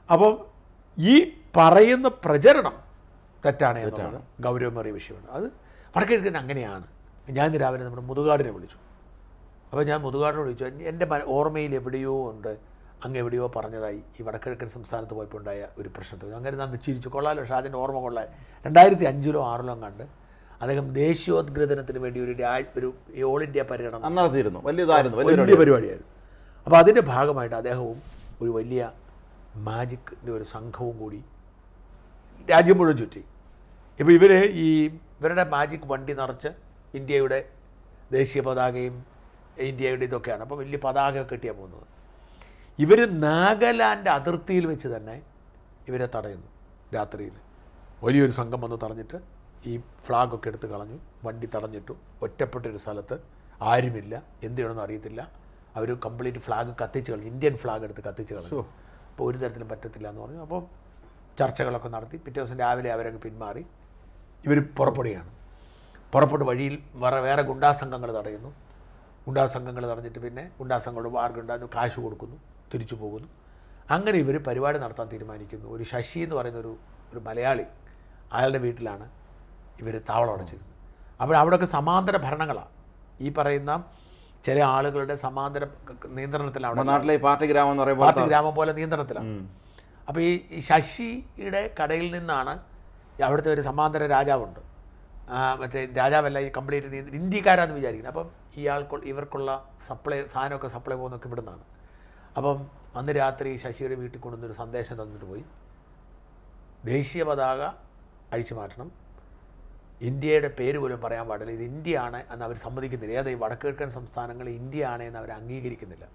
അപ്പം ഈ പറയുന്ന പ്രചരണം തെറ്റാണ് എന്നുള്ളത് ഗൗരവമേറിയ വിഷയമാണ് അത് വടക്കിഴക്കൻ അങ്ങനെയാണ് ഞാൻ ഇന്ന് രാവിലെ നമ്മുടെ മുതുകാടിനെ വിളിച്ചു അപ്പോൾ ഞാൻ മുതുകാടിനോട് ചോദിച്ചു എൻ്റെ മ- ഓർമ്മയിൽ എവിടെയോ ഉണ്ട് അങ്ങ് എവിടെയോ പറഞ്ഞതായി ഈ വടക്കിഴക്കൻ സംസ്ഥാനത്ത് പോയപ്പോൾ ഉണ്ടായ ഒരു പ്രശ്നത്തിൽ അങ്ങനെ നന്ന് ചിരിച്ചു കൊള്ളാലോ ഷാജിൻ്റെ ഓർമ്മ കൊള്ളാൻ രണ്ടായിരത്തി അഞ്ചിലോ ആറിലോ കണ്ട് അദ്ദേഹം ദേശീയോദ്ഗ്രഥനത്തിന് വേണ്ടി ഒരു രാ ഒരു ഈ ഓൾ ഇന്ത്യ പര്യടനം അന്ന് നടത്തിയിരുന്നു വലിയതായിരുന്നു വലിയ വലിയ പരിപാടിയായിരുന്നു അപ്പോൾ അതിൻ്റെ ഭാഗമായിട്ട് അദ്ദേഹവും ഒരു വലിയ മാജിക്കിൻ്റെ ഒരു സംഘവും കൂടി രാജ്യം മുഴുവൻ ചുറ്റി ഇപ്പോൾ ഇവർ ഈ ഇവരുടെ മാജിക് വണ്ടി നിറച്ച് ഇന്ത്യയുടെ ദേശീയ പതാകയും ഇന്ത്യയുടെ ഇതൊക്കെയാണ് അപ്പോൾ വലിയ പതാകയൊക്കെ കെട്ടിയാണ് പോകുന്നത് ഇവർ നാഗാലാൻഡ് അതിർത്തിയിൽ വെച്ച് തന്നെ ഇവരെ തടയുന്നു രാത്രിയിൽ വലിയൊരു സംഘം വന്ന് തടഞ്ഞിട്ട് ഈ ഫ്ലാഗൊക്കെ എടുത്ത് കളഞ്ഞു വണ്ടി തടഞ്ഞിട്ടു ഒറ്റപ്പെട്ടൊരു സ്ഥലത്ത് ആരുമില്ല എന്ത് ചെയ്യണമെന്ന് അറിയത്തില്ല അവർ കംപ്ലീറ്റ് ഫ്ലാഗ് കത്തിച്ച് കളഞ്ഞു ഇന്ത്യൻ ഫ്ലാഗ് എടുത്ത് കത്തിച്ച് കളഞ്ഞു അപ്പോൾ ഒരു തരത്തിലും പറ്റത്തില്ല എന്ന് പറഞ്ഞു അപ്പോൾ ചർച്ചകളൊക്കെ നടത്തി പിറ്റേ ദിവസം രാവിലെ അവരങ്ങ് പിന്മാറി ഇവർ പുറപ്പെടുകയാണ് പുറപ്പെട്ട് വഴിയിൽ വേറെ വേറെ ഗുണ്ടാ സംഘങ്ങൾ തടയുന്നു ഗുണ്ടാ സംഘങ്ങൾ തടഞ്ഞിട്ട് പിന്നെ ഗുണ്ടാ സംഘങ്ങളുടെ വാർഗുണ്ടാകുന്നു കാശ് കൊടുക്കുന്നു തിരിച്ചു പോകുന്നു അങ്ങനെ ഇവർ പരിപാടി നടത്താൻ തീരുമാനിക്കുന്നു ഒരു ശശി എന്ന് പറയുന്ന ഒരു ഒരു മലയാളി അയാളുടെ വീട്ടിലാണ് ഇവർ താവളം അടച്ചിരുന്നത് അപ്പോൾ അവിടെയൊക്കെ സമാന്തര ഭരണങ്ങളാണ് ഈ പറയുന്ന ചില ആളുകളുടെ സമാന്തര നിയന്ത്രണത്തിലാണ് അവിടെ നമ്മുടെ നാട്ടിലെ ഈ പാർട്ടി ഗ്രാമം എന്ന് പറയുമ്പോൾ പാർട്ടി ഗ്രാമം പോലെ നിയന്ത്രണത്തിലാണ് അപ്പോൾ ഈ ഈ ശശിയുടെ കടയിൽ നിന്നാണ് ഈ അവിടുത്തെ ഒരു സമാന്തര രാജാവുണ്ട് ആ, മറ്റേ രാജാവല്ല ഈ കംപ്ലീറ്റ് നിയന്ത്രി ഇന്ത്യക്കാരാന്ന് വിചാരിക്കുന്നത് അപ്പം ഇയാൾക്ക് ഇവർക്കുള്ള സപ്ലൈ സാധനമൊക്കെ സപ്ലൈ പോകുന്നതൊക്കെ ഇവിടെ നിന്നാണ് അപ്പം അന്ന് രാത്രി ശശിയുടെ വീട്ടിൽ കൊണ്ടുവന്നൊരു സന്ദേശം തന്നിട്ട് പോയി ദേശീയ പതാക അഴിച്ചു മാറ്റണം ഇന്ത്യയുടെ പേര് പോലും പറയാൻ പാടില്ല ഇത് ഇന്ത്യയാണ് എന്ന് അവർ സമ്മതിക്കുന്നില്ല ഏതാ ഈ വടക്കുകിഴക്കൻ സംസ്ഥാനങ്ങൾ ഇന്ത്യയാണ് എന്ന് അവർ അംഗീകരിക്കുന്നില്ല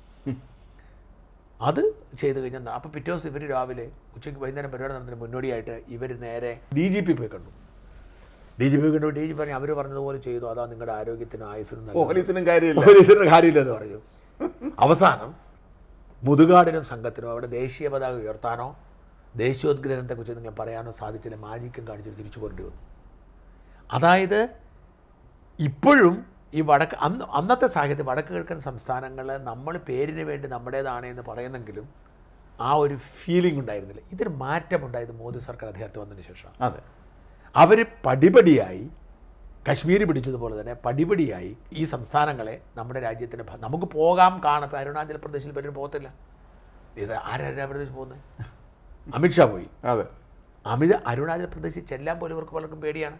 അത് ചെയ്ത് കഴിഞ്ഞാൽ അപ്പോൾ പിറ്റേ ദിവസം ഇവർ രാവിലെ ഉച്ചയ്ക്ക് വൈകുന്നേരം പരിപാടി നടന്നതിന് മുന്നോടിയായിട്ട് ഇവർ നേരെ ഡി ജി പി പോയി കണ്ടു ഡി ജി പി കണ്ടു ഡി ജി പി പറഞ്ഞു അവർ പറഞ്ഞതുപോലെ ചെയ്തു അതാ നിങ്ങളുടെ ആരോഗ്യത്തിനും ആയുസിനും നല്ലത്. പോലീസിനും കാര്യമില്ല പോലീസിന് കാര്യമില്ലെന്ന് പറഞ്ഞു അവസാനം മുതുകാടിനും സംഘത്തിനും അവിടെ ദേശീയ പതാക ഉയർത്താനോ ദേശീയോദ്ഗ്രഥനത്തെക്കുറിച്ച് നിങ്ങൾ പറയാനോ സാധിച്ചില്ല മാജിക്കും കാണിച്ചിട്ട് തിരിച്ചു പോരേണ്ടി വന്നു അതായത് ഇപ്പോഴും ഈ വടക്ക് അന്ന് അന്നത്തെ സാഹചര്യത്തിൽ വടക്ക് കിഴക്കൻ സംസ്ഥാനങ്ങൾ നമ്മൾ പേരിന് വേണ്ടി നമ്മുടേതാണ് എന്ന് പറയുന്നെങ്കിലും ആ ഒരു ഫീലിംഗ് ഉണ്ടായിരുന്നില്ല ഇതൊരു മാറ്റമുണ്ടായത് മോദി സർക്കാർ അധികാരത്തിൽ വന്നതിന് ശേഷം അതെ അവർ പടിപടിയായി കശ്മീർ പിടിച്ചതുപോലെ തന്നെ പടിപടിയായി ഈ സംസ്ഥാനങ്ങളെ നമ്മുടെ രാജ്യത്തിന് ഭ- നമുക്ക് പോകാം കാണാം ഇപ്പം അരുണാചൽ പ്രദേശിൽ പലരും പോകത്തില്ല ഇത് ആരാ അരുണാചൽ പോകുന്നത് അമിത്ഷാ പോയി അതെ അമിത് അരുണാചൽ പ്രദേശിൽ ചെല്ലാൻ പോലും ഇവർക്ക് പലർക്കും പേടിയാണ്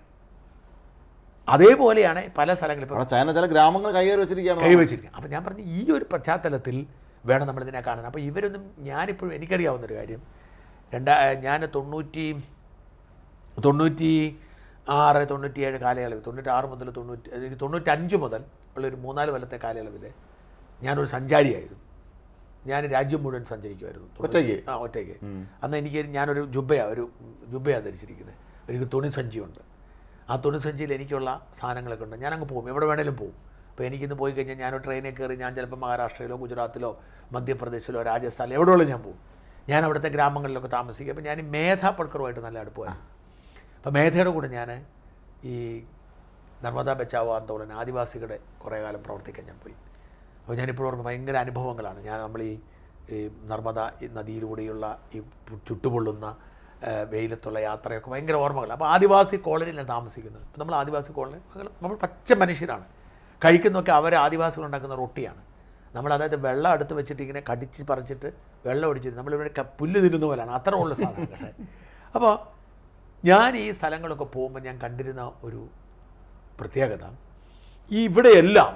അതേപോലെയാണ് പല സ്ഥലങ്ങളിൽ ഇപ്പോൾ അവിടെ ചൈന ചില ഗ്രാമങ്ങൾ കൈയേറി വെച്ചിരിക്കുകയാണ് കൈവച്ചിരിക്കുന്നത് അപ്പം ഞാൻ പറഞ്ഞു ഈ ഒരു പശ്ചാത്തലത്തിൽ വേണം നമ്മളിതിനെ കാണാൻ അപ്പോൾ ഇവരൊന്നും ഞാനിപ്പോഴും എനിക്കറിയാവുന്നൊരു കാര്യം രണ്ടാ ഞാൻ തൊണ്ണൂറ്റി തൊണ്ണൂറ്റി ആറ് തൊണ്ണൂറ്റിയേഴ് കാലയളവിൽ തൊണ്ണൂറ്റാറ് മുതൽ തൊണ്ണൂറ്റി എനിക്ക് തൊണ്ണൂറ്റഞ്ച് മുതൽ ഉള്ളൊരു മൂന്നാല് കൊല്ലത്തെ കാലയളവിൽ ഞാനൊരു സഞ്ചാരിയായിരുന്നു ഞാൻ രാജ്യം മുഴുവൻ സഞ്ചരിക്കുമായിരുന്നു ഒറ്റയ്ക്ക്? ആ ഒറ്റയ്ക്ക് അന്ന് എനിക്ക് ഞാനൊരു ജുബയാണ് ഒരു ജുബയാണ് ധരിച്ചിരിക്കുന്നത് എനിക്ക് തുണിസഞ്ചിയുണ്ട് ആ തുണിസഞ്ചിയിൽ എനിക്കുള്ള സാധനങ്ങളൊക്കെ ഉണ്ട് ഞാനങ്ങ് പോകും എവിടെ വേണേലും പോകും അപ്പോൾ എനിക്കിന്ന് പോയി കഴിഞ്ഞാൽ ഞാനൊരു ട്രെയിനിൽ കയറി ഞാൻ ചിലപ്പോൾ മഹാരാഷ്ട്രയിലോ ഗുജറാത്തിലോ മധ്യപ്രദേശിലോ രാജസ്ഥാനിലോ എവിടെയുള്ള ഞാൻ പോകും ഞാൻ അവിടുത്തെ ഗ്രാമങ്ങളിലൊക്കെ താമസിക്കും അപ്പോൾ ഞാൻ ഈ മേധ പട്കറുമായിട്ട് നല്ല അടുപ്പമായിരുന്നു അപ്പോൾ മേധയുടെ കൂടെ ഞാൻ ഈ നർമ്മദ ബച്ചാവോ ആന്തോളൻ ആദിവാസികളുടെ കുറേ കാലം പ്രവർത്തിക്കാൻ ഞാൻ പോയി അപ്പോൾ ഞാനിപ്പോൾ ഓർക്കും ഭയങ്കര അനുഭവങ്ങളാണ് ഞാൻ നമ്മൾ ഈ ഈ നർമ്മദ ഈ നദിയിലൂടെയുള്ള ഈ പു- ചുട്ടുപൊള്ളുന്ന ആ, വെയിലത്തുള്ള യാത്രയൊക്കെ ഭയങ്കര ഓർമ്മകൾ അപ്പോൾ ആദിവാസി കോളനിയിലാണ് താമസിക്കുന്നത് അപ്പോൾ നമ്മൾ ആദിവാസി കോളനി നമ്മൾ- നമ്മൾ പച്ച മനുഷ്യരാണ് കഴിക്കുന്നതൊക്കെ അവർ ആദിവാസികൾ ഉണ്ടാക്കുന്ന റൊട്ടിയാണ് നമ്മൾ അതായത് വെള്ളം അടുത്ത് വെച്ചിട്ട് ഇങ്ങനെ കടിച്ച് പറിച്ചിട്ട് വെള്ളം ഒടിച്ചിട്ട് നമ്മളിവിടെ ക- പുല്ല് തിന്നുന്ന പോലെയാണ് അത്ര ഉള്ള സാധനങ്ങൾ അപ്പോൾ ഞാൻ ഈ സ്ഥലങ്ങളൊക്കെ പോകുമ്പോൾ ഞാൻ കണ്ടിരുന്ന ഒരു പ്രത്യേകത ഈ ഇവിടെയെല്ലാം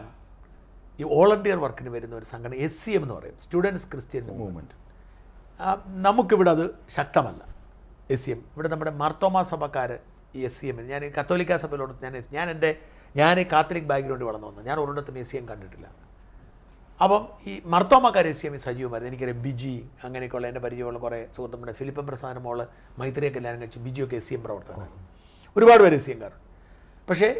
ഈ വോളണ്ടിയർ വർക്കിന് വരുന്ന ഒരു സംഘടന എസ് സി എം എന്ന് പറയും സ്റ്റുഡൻസ് ക്രിസ്ത്യൻ മൂവ്മെൻറ്റ് മൂവ്മെന്റ് ആ, നമുക്കിവിടെ അത് ശക്തമല്ല എസ് സി എം ഇവിടെ നമ്മുടെ മാർത്തോമാ സഭക്കാർ ഈ എസ് സി എം ഞാൻ ഈ കത്തോലിക്ക സഭയിലോട് ഞാൻ ഞാൻ എൻ്റെ ഞാൻ ഈ കാത്തലിക് ബാക്ക്ഗ്രൗണ്ടിൽ വളർന്നു വന്നു ഞാൻ ഒരിടത്തും എസ് സി എം കണ്ടിട്ടില്ല അപ്പം ഈ മർത്തോമാക്കാർ എസ് സി എം സജീവമായിരുന്നു എനിക്കറിയാം ബിജി അങ്ങനെയൊക്കെയുള്ള എൻ്റെ പരിചയമുള്ള കുറേ സുഹൃത്തുക്കളുടെ ഫിലിപ്പം പ്രസാദന മോള് മൈത്രിയെ കല്യാണം കഴിച്ച് ബിജിയൊക്കെ എസ് സി എം പ്രവർത്തകരാണ് ഒരുപാട് പേര് എസ് സി എംകാരുണ്ട് പക്ഷേ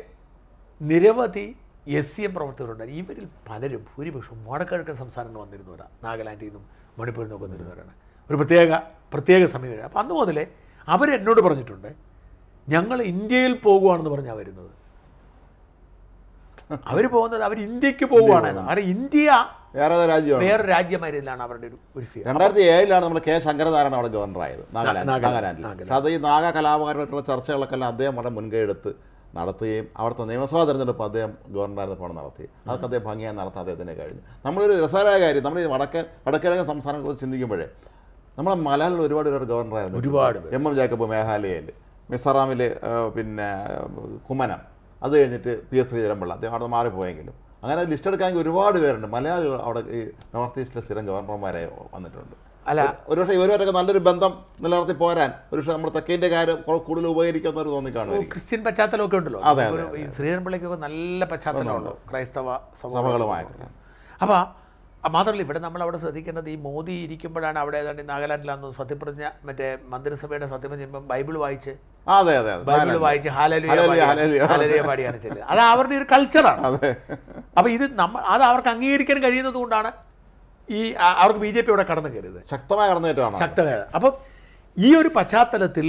നിരവധി എസ് സി എം പ്രവർത്തകരുണ്ട് ഇവരിൽ പലരും ഭൂരിപക്ഷവും വടക്കിഴക്കൻ സംസ്ഥാനങ്ങൾ വന്നിരുന്നവരാണ് നാഗാലാൻഡിൽ നിന്നും മണിപ്പൂരിൽ നിന്നൊക്കെ വന്നിരുന്നവരാണ് ഒരു പ്രത്യേക പ്രത്യേക സമയം അപ്പം അന്ന് മുതലേ അവരെന്നോട് പറഞ്ഞിട്ടുണ്ട് ഞങ്ങൾ ഇന്ത്യയിൽ പോകുവാണെന്ന് പറഞ്ഞാണ് വരുന്നത് അവർ പോകുന്നത് അവർ ഇന്ത്യക്ക് പോവുകയാണ് കാരണം ഇന്ത്യ വേറെ ഏതോ രാജ്യമാണ് വേറെ രാജ്യമായിരുന്നില്ലാണ് അവരുടെ ഒരു ഒരു ഫിയർ രണ്ടായിരത്തി ഏഴിലാണ് നമ്മൾ കെ ശങ്കരനാരായണ അവിടെ ഗവർണറായത് നാഗാലാൻഡ് നാഗാലാൻഡ്, നാഗാലാൻഡിൽ നാഗാലാൻഡ്. പക്ഷെ അത് ഈ നാഗ കലാപകരമായിട്ടുള്ള ചർച്ചകളൊക്കെ എല്ലാം അദ്ദേഹം വളരെ മുൻകൈ എടുത്ത് നടത്തുകയും അവിടുത്തെ നിയമസഭാ തെരഞ്ഞെടുപ്പ് അദ്ദേഹം ഗവർണറായിരുന്നപ്പോൾ നടത്തി അതൊക്കെ അദ്ദേഹം ഭംഗിയായി നടത്താൻ അദ്ദേഹത്തിന് കഴിഞ്ഞു നമ്മളൊരു രസകരമായ കാര്യം നമ്മൾ ഈ വടക്കൻ വടക്കിഴക്കൻ സംസ്ഥാനങ്ങളെ ചിന്തിക്കുമ്പോഴേ നമ്മളെ മലയാളിൽ ഒരുപാട് പേര് ഗവർണറായിരുന്നു ഒരുപാട് പേര്. എം എം ജാക്കബ് മേഘാലയയിൽ മിസോറാമിൽ പിന്നെ കുമ്മനം അത് കഴിഞ്ഞിട്ട് പി എസ് ശ്രീധരൻപിള്ള അദ്ദേഹം അവിടെ മാറിപ്പോയെങ്കിലും അങ്ങനെ ലിസ്റ്റ് എടുക്കാമെങ്കിൽ ഒരുപാട് പേരുണ്ട് മലയാളികൾ അവിടെ ഈ നോർത്ത് ഈസ്റ്റിലെ സ്ഥിരം ഗവർണർമാരായി വന്നിട്ടുണ്ട് അല്ല ഒരുപക്ഷെ ഇവരുമായിട്ടൊക്കെ നല്ലൊരു ബന്ധം നിലനിർത്തി പോരാൻ ഒരുപക്ഷെ നമ്മുടെ തെക്കേൻ്റെ കാര്യം കുറെ കൂടുതൽ ഉപകരിക്കുന്നവർ തോന്നിക്കാണുമായിരിക്കും ക്രിസ്ത്യൻ പശ്ചാത്തലമൊക്കെ ഉണ്ടല്ലോ അതെ, ഒരു ഈ ശ്രീധരൻപിള്ളയ്ക്കൊക്കെ നല്ല പശ്ചാത്തലമുണ്ട് ക്രൈസ്തവ സഭകളുമായിട്ട് അപ്പോൾ മാത്രമല്ല ഇവിടെ നമ്മൾ അവിടെ ശ്രദ്ധിക്കേണ്ടത് ഈ മോദി ഇരിക്കുമ്പോഴാണ് അവിടെ ഏതാണ്ട് ഈ നാഗാലാൻഡിലാണെന്ന് സത്യപ്രതിജ്ഞ മറ്റേ മന്ത്രിസഭയുടെ സത്യപ്രതിജ്ഞ ചെയ്യുമ്പോൾ ബൈബിൾ വായിച്ച് ആ, അതെ അതെ അതെ ബൈബിൾ വായിച്ച് ഹാലലുയ ഹല്ലേലൂയ, ഹല്ലേലൂയ. ഹാലലുയ പാടിയാണ് ചെല്ലുക അത് അവരുടെ ഒരു കൾച്ചറാണ് അതെ അപ്പോൾ ഇത് നമ്മ അത് അവർക്ക് അംഗീകരിക്കാൻ കഴിയുന്നത് കൊണ്ടാണ് ഈ ആ- അവർക്ക് ബി ജെ പി ഇവിടെ കടന്നു കയറിയത് ശക്തമായ കടന്നേറ്റമാണ് ശക്തമായ അപ്പം ഈ ഒരു പശ്ചാത്തലത്തിൽ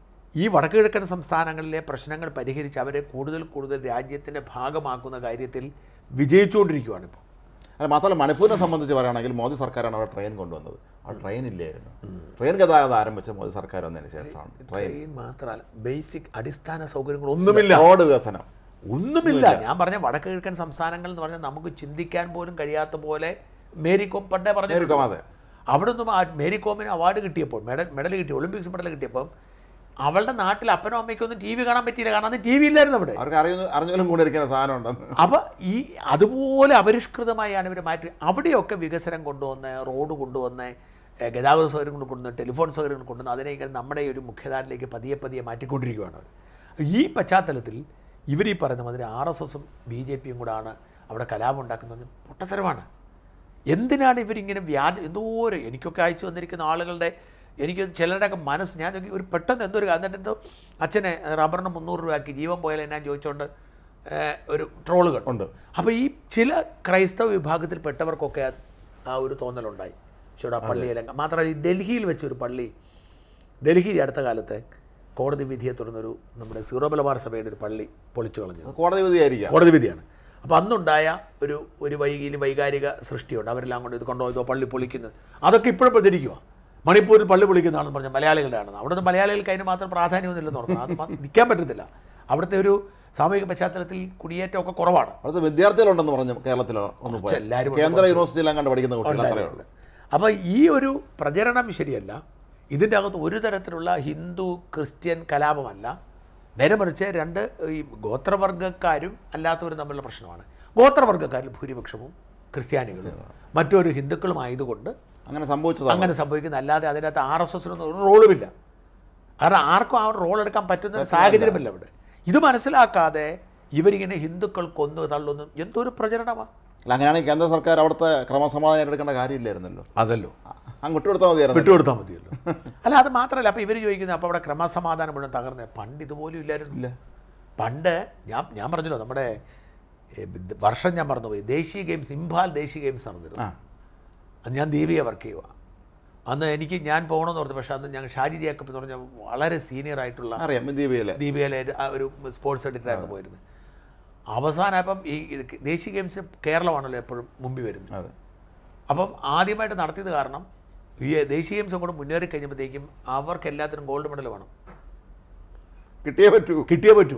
ഈ വടക്ക് കിഴക്കൻ സംസ്ഥാനങ്ങളിലെ പ്രശ്നങ്ങൾ പരിഹരിച്ച് അവരെ കൂടുതൽ കൂടുതൽ രാജ്യത്തിൻ്റെ ഭാഗമാക്കുന്ന കാര്യത്തിൽ വിജയിച്ചുകൊണ്ടിരിക്കുകയാണ് ഇപ്പോൾ അല്ല മാത്രമല്ല മണിപ്പൂരിനെ സംബന്ധിച്ച് പറയുകയാണെങ്കിൽ മോദി സർക്കാരാണ് അവിടെ ട്രെയിൻ കൊണ്ടുവന്നത് അവിടെ ട്രെയിൻ ഇല്ലായിരുന്നു ട്രെയിൻ ഗതാഗതം ആരംഭിച്ച മോദി സർക്കാർ വന്നതിന് ശേഷമാണ് ട്രെയിൻ ട്രെയിൻ മാത്രമല്ല ബേസിക് അടിസ്ഥാന സൗകര്യങ്ങൾ ഒന്നുമില്ല റോഡ് വികസനം ഒന്നുമില്ല ഞാൻ പറഞ്ഞ വടക്ക് കിഴക്കൻ സംസ്ഥാനങ്ങൾ എന്ന് പറഞ്ഞാൽ നമുക്ക് ചിന്തിക്കാൻ പോലും കഴിയാത്ത പോലെ മേരി കോം പണ്ടേ പറഞ്ഞു മേരിക്കോം അതെ അവിടെ നിന്നും ആ മേരി കോമിന് അവാർഡ് കിട്ടിയപ്പോൾ മെഡൽ മെഡൽ കിട്ടി ഒളിമ്പിക്സ് മെഡൽ കിട്ടിയപ്പോൾ അവളുടെ നാട്ടിൽ അപ്പനും അമ്മയ്ക്കൊന്നും ടി വി കാണാൻ പറ്റിയില്ല കാരണം അന്ന് ടി വി ഇല്ലായിരുന്നു അവിടെ അവർക്ക് അറിയുന്ന അറിഞ്ഞാലും കൂടെ ഇരിക്കുന്ന സാധനം ഉണ്ടെന്ന് അപ്പോൾ ഈ അതുപോലെ അപരിഷ്കൃതമായാണ് ഇവർ മാറ്റി അവിടെയൊക്കെ വികസനം കൊണ്ടുവന്ന് റോഡ് കൊണ്ടുവന്ന് ഏ, ഗതാഗത സൗകര്യം കൊണ്ട് കൊണ്ടുവന്ന് ടെലിഫോൺ സൗകര്യം കൊണ്ട് കൊണ്ടുവന്ന് അതിനേക്കാൾ നമ്മുടെ ഒരു മുഖ്യധാരയിലേക്ക് പതിയെ പതിയെ മാറ്റിക്കൊണ്ടിരിക്കുകയാണ് അവർ ഈ പശ്ചാത്തലത്തിൽ ഇവർ ഈ പറയുന്ന മാതിരി ആർ എസ് എസും ബി ജെ പിയും കൂടാണ് അവിടെ കലാപം ഉണ്ടാക്കുന്നത് പൊട്ടത്തരമാണ് എന്തിനാണ് ഇവരിങ്ങനെ വ്യാജ എന്തോരം എനിക്കൊക്കെ അയച്ചു വന്നിരിക്കുന്ന ആളുകളുടെ എനിക്ക് ചിലരുടെയൊക്കെ മനസ്സ് ഞാൻ നോക്കി ഒരു പെട്ടെന്ന് എന്തോ ഒരു എന്നിട്ട് എന്തോ അച്ഛനെ റബ്ബറിന് മുന്നൂറ് രൂപയാക്കി ജീവൻ പോയാൽ ഞാൻ ചോദിച്ചുകൊണ്ട് ഏഹ്, ഒരു ട്രോളുകൾ ഉണ്ട് അപ്പോൾ ഈ ചില ക്രൈസ്തവ വിഭാഗത്തിൽപ്പെട്ടവർക്കൊക്കെ ആ- ആ ഒരു തോന്നലുണ്ടായി ശരിടാ പള്ളിയിലൊക്കെ മാത്രമല്ല ഈ ഡൽഹിയിൽ വെച്ചൊരു പള്ളി ഡൽഹിയിൽ അടുത്ത കാലത്ത് കോടതി വിധിയെ തുടർന്നൊരു നമ്മുടെ സീറോ മലബാർ സഭയുടെ ഒരു പള്ളി പൊളിച്ചു കളഞ്ഞത് അത് കോടതി വിധിയായിരിക്കാം കോടതി വിധിയാണ് അപ്പോൾ അന്നുണ്ടായ ഒരു ഒരു വൈകിയിൽ വൈകാരിക സൃഷ്ടിയുണ്ട് അവരെല്ലാം കൊണ്ട് ഇത് കൊണ്ടോ ഇതോ പള്ളി പൊളിക്കുന്നത് അതൊക്കെ ഇപ്പോഴും പ്രചരിക്കുക മണിപ്പൂരിൽ പള്ളി പൊളിക്കുന്നതാണെന്ന് പറഞ്ഞാൽ മലയാളികളുടെ ആണെന്ന് അവിടുന്ന് മലയാളികൾക്ക് അതിന് മാത്രം പ്രാധാന്യമൊന്നുമില്ലെന്ന് ഓർക്കണം അത് മ- നിൽക്കാൻ പറ്റത്തില്ല അവിടുത്തെ ഒരു സാമൂഹിക പശ്ചാത്തലത്തിൽ കുടിയേറ്റമൊക്കെ കുറവാണ് അവിടുത്തെ വിദ്യാർത്ഥികളുണ്ടെന്ന് പറഞ്ഞു കേരളത്തിൽ ഒന്ന് പോയി എല്ലാവരും കേന്ദ്ര യൂണിവേഴ്സിറ്റിയിൽ അങ്ങാണ്ട് പഠിക്കുന്ന കുട്ടികൾ അത്രയേ ഉള്ളൂ അപ്പോൾ ഈ ഒരു പ്രചരണം ശരിയല്ല ഇതിൻ്റെ അകത്ത് ഒരു തരത്തിലുള്ള ഹിന്ദു ക്രിസ്ത്യൻ കലാപമല്ല നേരെ മറിച്ച് രണ്ട് ഈ ഗോത്രവർഗ്ഗക്കാരും അല്ലാത്തവരും തമ്മിലുള്ള പ്രശ്നമാണ് ഗോത്രവർഗ്ഗക്കാരിൽ ഭൂരിപക്ഷവും ക്രിസ്ത്യാനികളും മറ്റൊരു ഹിന്ദുക്കളും ആയതുകൊണ്ട് അങ്ങനെ സംഭവിച്ചതാണ് അങ്ങനെ സംഭവിക്കുന്ന അല്ലാതെ അതിനകത്ത് ആർ എസ് എസിനൊന്നും ഒരു റോളുമില്ല കാരണം ആർക്കും ആ റോൾ എടുക്കാൻ പറ്റുന്ന ഒരു സാഹചര്യമില്ല അവിടെ ഇത് മനസ്സിലാക്കാതെ ഇവരിങ്ങനെ ഹിന്ദുക്കൾ കൊന്നു തള്ളുന്നു എന്തൊരു പ്രചരണമാണ് അല്ല അങ്ങനെയാണെങ്കിൽ കേന്ദ്ര സർക്കാർ അവിടുത്തെ ക്രമസമാധാനം എടുക്കേണ്ട കാര്യമില്ലായിരുന്നല്ലോ അതല്ലോ അങ്ങോട്ട് കൊടുത്താൽ മതിയായിരുന്നു വിട്ടുകൊടുത്താൽ മതിയല്ലോ അല്ല അത് മാത്രമല്ല അപ്പോൾ ഇവർ ചോദിക്കുന്നത് അപ്പോൾ അവിടെ ക്രമസമാധാനം മുഴുവൻ തകർന്നത് പണ്ട് ഇതുപോലും ഇല്ലായിരുന്നു ഇല്ല പണ്ട് ഞാൻ ഞാൻ പറഞ്ഞല്ലോ നമ്മുടെ ഏ, ഇത് വർഷം ഞാൻ മറന്നുപോയി ദേശീയ ഗെയിംസ് ഇംഫാൽ ദേശീയ ഗെയിംസ് നടന്നിരുന്നു ആ അന്ന് ഞാൻ ദീപിക വർക്ക് ചെയ്യുക അന്ന് എനിക്ക് ഞാൻ പോകണമെന്ന് പറഞ്ഞു പക്ഷേ അന്ന് ഞങ്ങൾ ഷാജി ജേക്കബ് എന്ന് പറഞ്ഞ വളരെ സീനിയർ ആയിട്ടുള്ള അറിയാം ദീപികയിലെ ദീപികയിലെ ആ ഒരു സ്പോർട്സ് എഡിറ്ററായിരുന്നു പോയിരുന്നത് അവസാനം അപ്പം ഈ ഇത് ദേശീയ ഗെയിംസിന് കേരളമാണല്ലോ എപ്പോഴും മുമ്പിൽ വരുന്നത് അതെ അപ്പം ആദ്യമായിട്ട് നടത്തിയത് കാരണം ഈ ദേശീയ ഗെയിംസും കൂടെ മുന്നേറി കഴിഞ്ഞപ്പോഴത്തേക്കും അവർക്ക് എല്ലാത്തിനും ഗോൾഡ് മെഡൽ വേണം കിട്ടിയേ പറ്റൂ കിട്ടിയേ പറ്റൂ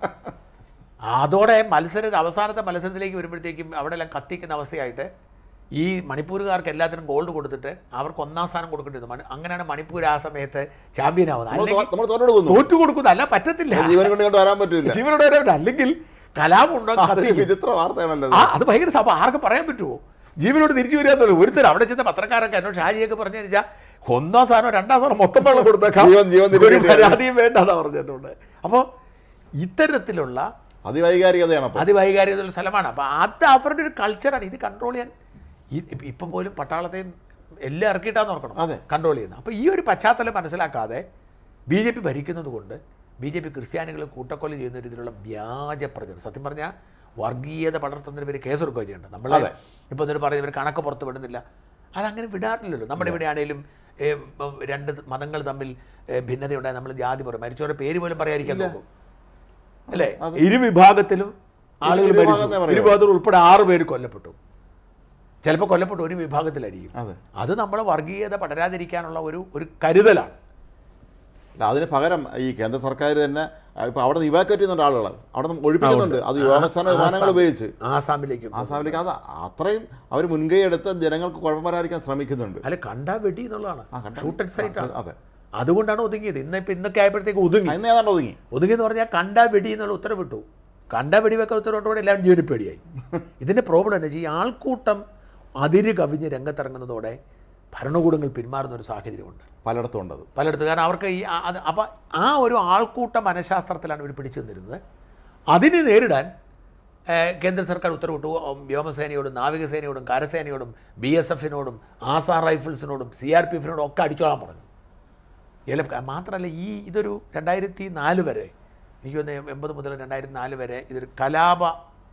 അതോടെ മത്സര അവസാനത്തെ മത്സരത്തിലേക്ക് വരുമ്പോഴത്തേക്കും അവിടെ എല്ലാം കത്തിക്കുന്ന അവസ്ഥയായിട്ട് ഈ മണിപ്പൂരുകാർക്ക് എല്ലാത്തിനും ഗോൾഡ് കൊടുത്തിട്ട് അവർക്ക് ഒന്നാം സ്ഥാനം കൊടുക്കേണ്ടി വന്നു മണി- അങ്ങനെയാണ് മണിപ്പൂർ ആ സമയത്ത് ചാമ്പ്യൻ ആവുന്നത് നമ്മൾ അല്ലെങ്കിൽ തോ- നമ്മൾ തോറ്റോട് പോകുന്നു തോറ്റു കൊടുക്കുന്നു അല്ല പറ്റത്തില്ല ജീവൻ കൊണ്ട് ഇങ്ങോട്ട് വരാൻ പറ്റില്ല ജീവനോട് വരെ അല്ലെങ്കിൽ കലാപുണ്ടോ അതൊരു കത്തിക്കും വിചിത്ര വാർത്തയാണല്ലോ ആ അത്. അത് ഭയങ്കര സഭ ആർക്കും പറയാൻ പറ്റുമോ ജീവനോട് തിരിച്ചു വരികയെന്നുള്ളൂ ഒരുത്തരം അവിടെ ചെന്ന പത്രക്കാരൊക്കെ എന്നോട് ഷാജിയൊക്കെ പറഞ്ഞു വെച്ചാൽ ഒന്നാം സ്ഥാനം രണ്ടാം സ്ഥാനം മൊത്തം വെള്ളം കൊടുത്തേക്കാം ജീവൻ- ജീവൻ തിരിച്ചു ഒരു കിട്ടിയാൽ. പരാതിയും വേണ്ടെന്ന് പറഞ്ഞിട്ടുണ്ട് അപ്പോൾ ഇത്തരത്തിലുള്ള അതിവൈകാരികതയാണ് അപ്പോൾ അതിവൈകാരികതയുള്ള സ്ഥലമാണ് അപ്പോൾ അത് അവരുടെ ഒരു കൾച്ചറാണ് ഇത് കൺട്രോൾ ചെയ്യാൻ ഈ- ഇപ്പ- ഇപ്പം പോലും പട്ടാളത്തെയും എല്ലാം ഇറക്കിയിട്ടാന്ന് ഓർക്കണം അതെ. കൺട്രോൾ ചെയ്യുന്നത് അപ്പോൾ ഈ ഒരു പശ്ചാത്തലം മനസ്സിലാക്കാതെ ബി ജെ പി ഭരിക്കുന്നത് കൊണ്ട് ബി ജെ പി ക്രിസ്ത്യാനികളെ കൂട്ടക്കൊല ചെയ്യുന്ന രീതിയിലുള്ള വ്യാജ പ്രചരണം സത്യം പറഞ്ഞാൽ വർഗീയത പടർത്തുന്നതിന് പേര് കേസെടുക്കുകയോ ചെയ്യേണ്ടത് നമ്മൾ അതെ. ഇപ്പോൾ എന്നിട്ട് പറയുന്നത് ഇവർ കണക്ക് പുറത്ത് വിടുന്നില്ല അതങ്ങനെ വിടാറില്ലല്ലോ നമ്മുടെ ഇവിടെ ആണെങ്കിലും ഏ, ഇപ്പം രണ്ട് മതങ്ങൾ തമ്മിൽ ഏ, ഭിന്നതയുണ്ടായി നമ്മൾ ജാതി പറയും മരിച്ചവരുടെ പേര് പോലും പറയാതിരിക്കാൻ നോക്കും അല്ലേ ഇരു വിഭാഗത്തിലും ആളുകൾ ഇരു മരിച്ചു വിഭാഗം എന്നേ പറയൂ. ഇരുവിഭാഗത്തിൽ ഉൾപ്പെടെ ആറ് പേര് കൊല്ലപ്പെട്ടു ചിലപ്പോൾ കൊല്ലപ്പെട്ട ഒരു വിഭാഗത്തിലായിരിക്കും അതെ അത് നമ്മൾ വർഗീയത പടരാതിരിക്കാനുള്ള ഒരു ഒരു കരുതലാണ് അല്ല, അതിന് പകരം ഈ കേന്ദ്ര സർക്കാർ തന്നെ ഇപ്പോൾ അവിടെ നിന്ന് ഇവാക്യുവേറ്റ് ചെയ്യുന്നുണ്ട് ആളുകൾ അവിടെ നിന്ന് ഒഴിപ്പിക്കുന്നുണ്ട് അത് വ്യോമസേന വിമാനങ്ങൾ ഉപയോഗിച്ച് ആസാമിലേക്കും ആസാമിലേക്ക് അത് അത്രയും അവർ മുൻകൈ എടുത്ത് ജനങ്ങൾക്ക് കുഴപ്പം വരാതിരിക്കാൻ ശ്രമിക്കുന്നുണ്ട് അല്ല കണ്ടാ വെടി എന്നുള്ളതാണ് ആ, കണ്ടാ ഷൂട്ടഡ് സൈറ്റ് ആണ് അതെ അതുകൊണ്ടാണ് ഒതുങ്ങിയത് ഇന്ന് ഇപ്പം ഇന്നൊക്കെ ആയപ്പോഴത്തേക്ക് ഒതുങ്ങി ഇന്ന് ഏതാണ്ട് ഒതുങ്ങി ഒതുങ്ങി എന്ന് പറഞ്ഞാൽ കണ്ടാ വെടി എന്നുള്ള ഉത്തരവിട്ടു കണ്ടാ വെടിവെക്ക ഉത്തരവിട്ടോടെ എല്ലാവരും ജീവന് പേടിയായി ഇതിൻ്റെ പ്രോബ്ലം എന്താ വെച്ചാൽ ഈ ആൾക്കൂട്ടം അതിര് കവിഞ്ഞ് രംഗത്തിറങ്ങുന്നതോടെ ഭരണകൂടങ്ങൾ പിന്മാറുന്ന ഒരു സാഹചര്യമുണ്ട് പലയിടത്തും ഉണ്ട് അത് പലയിടത്തും കാരണം അവർക്ക് ഈ ആ- അത് അപ്പം ആ ഒരു ആൾക്കൂട്ട മനഃശാസ്ത്രത്തിലാണ് ഇവർ പിടിച്ചു നിന്നിരുന്നത് അതിനെ നേരിടാൻ ഏഹ്, കേന്ദ്ര സർക്കാർ ഉത്തരവിട്ടു ഉം, വ്യോമസേനയോടും നാവികസേനയോടും കരസേനയോടും ബി എസ് എഫിനോടും ആസാർ റൈഫിൾസിനോടും സി ആർ പി എഫിനോടും ഒക്കെ അടിച്ചോളാൻ പറഞ്ഞു ഇല മാത്രമല്ല ഈ ഇതൊരു രണ്ടായിരത്തി നാല് വരെ എനിക്ക് തോന്നുന്നു എൺപത് മുതൽ രണ്ടായിരത്തി നാല് വരെ ഇതൊരു കലാപ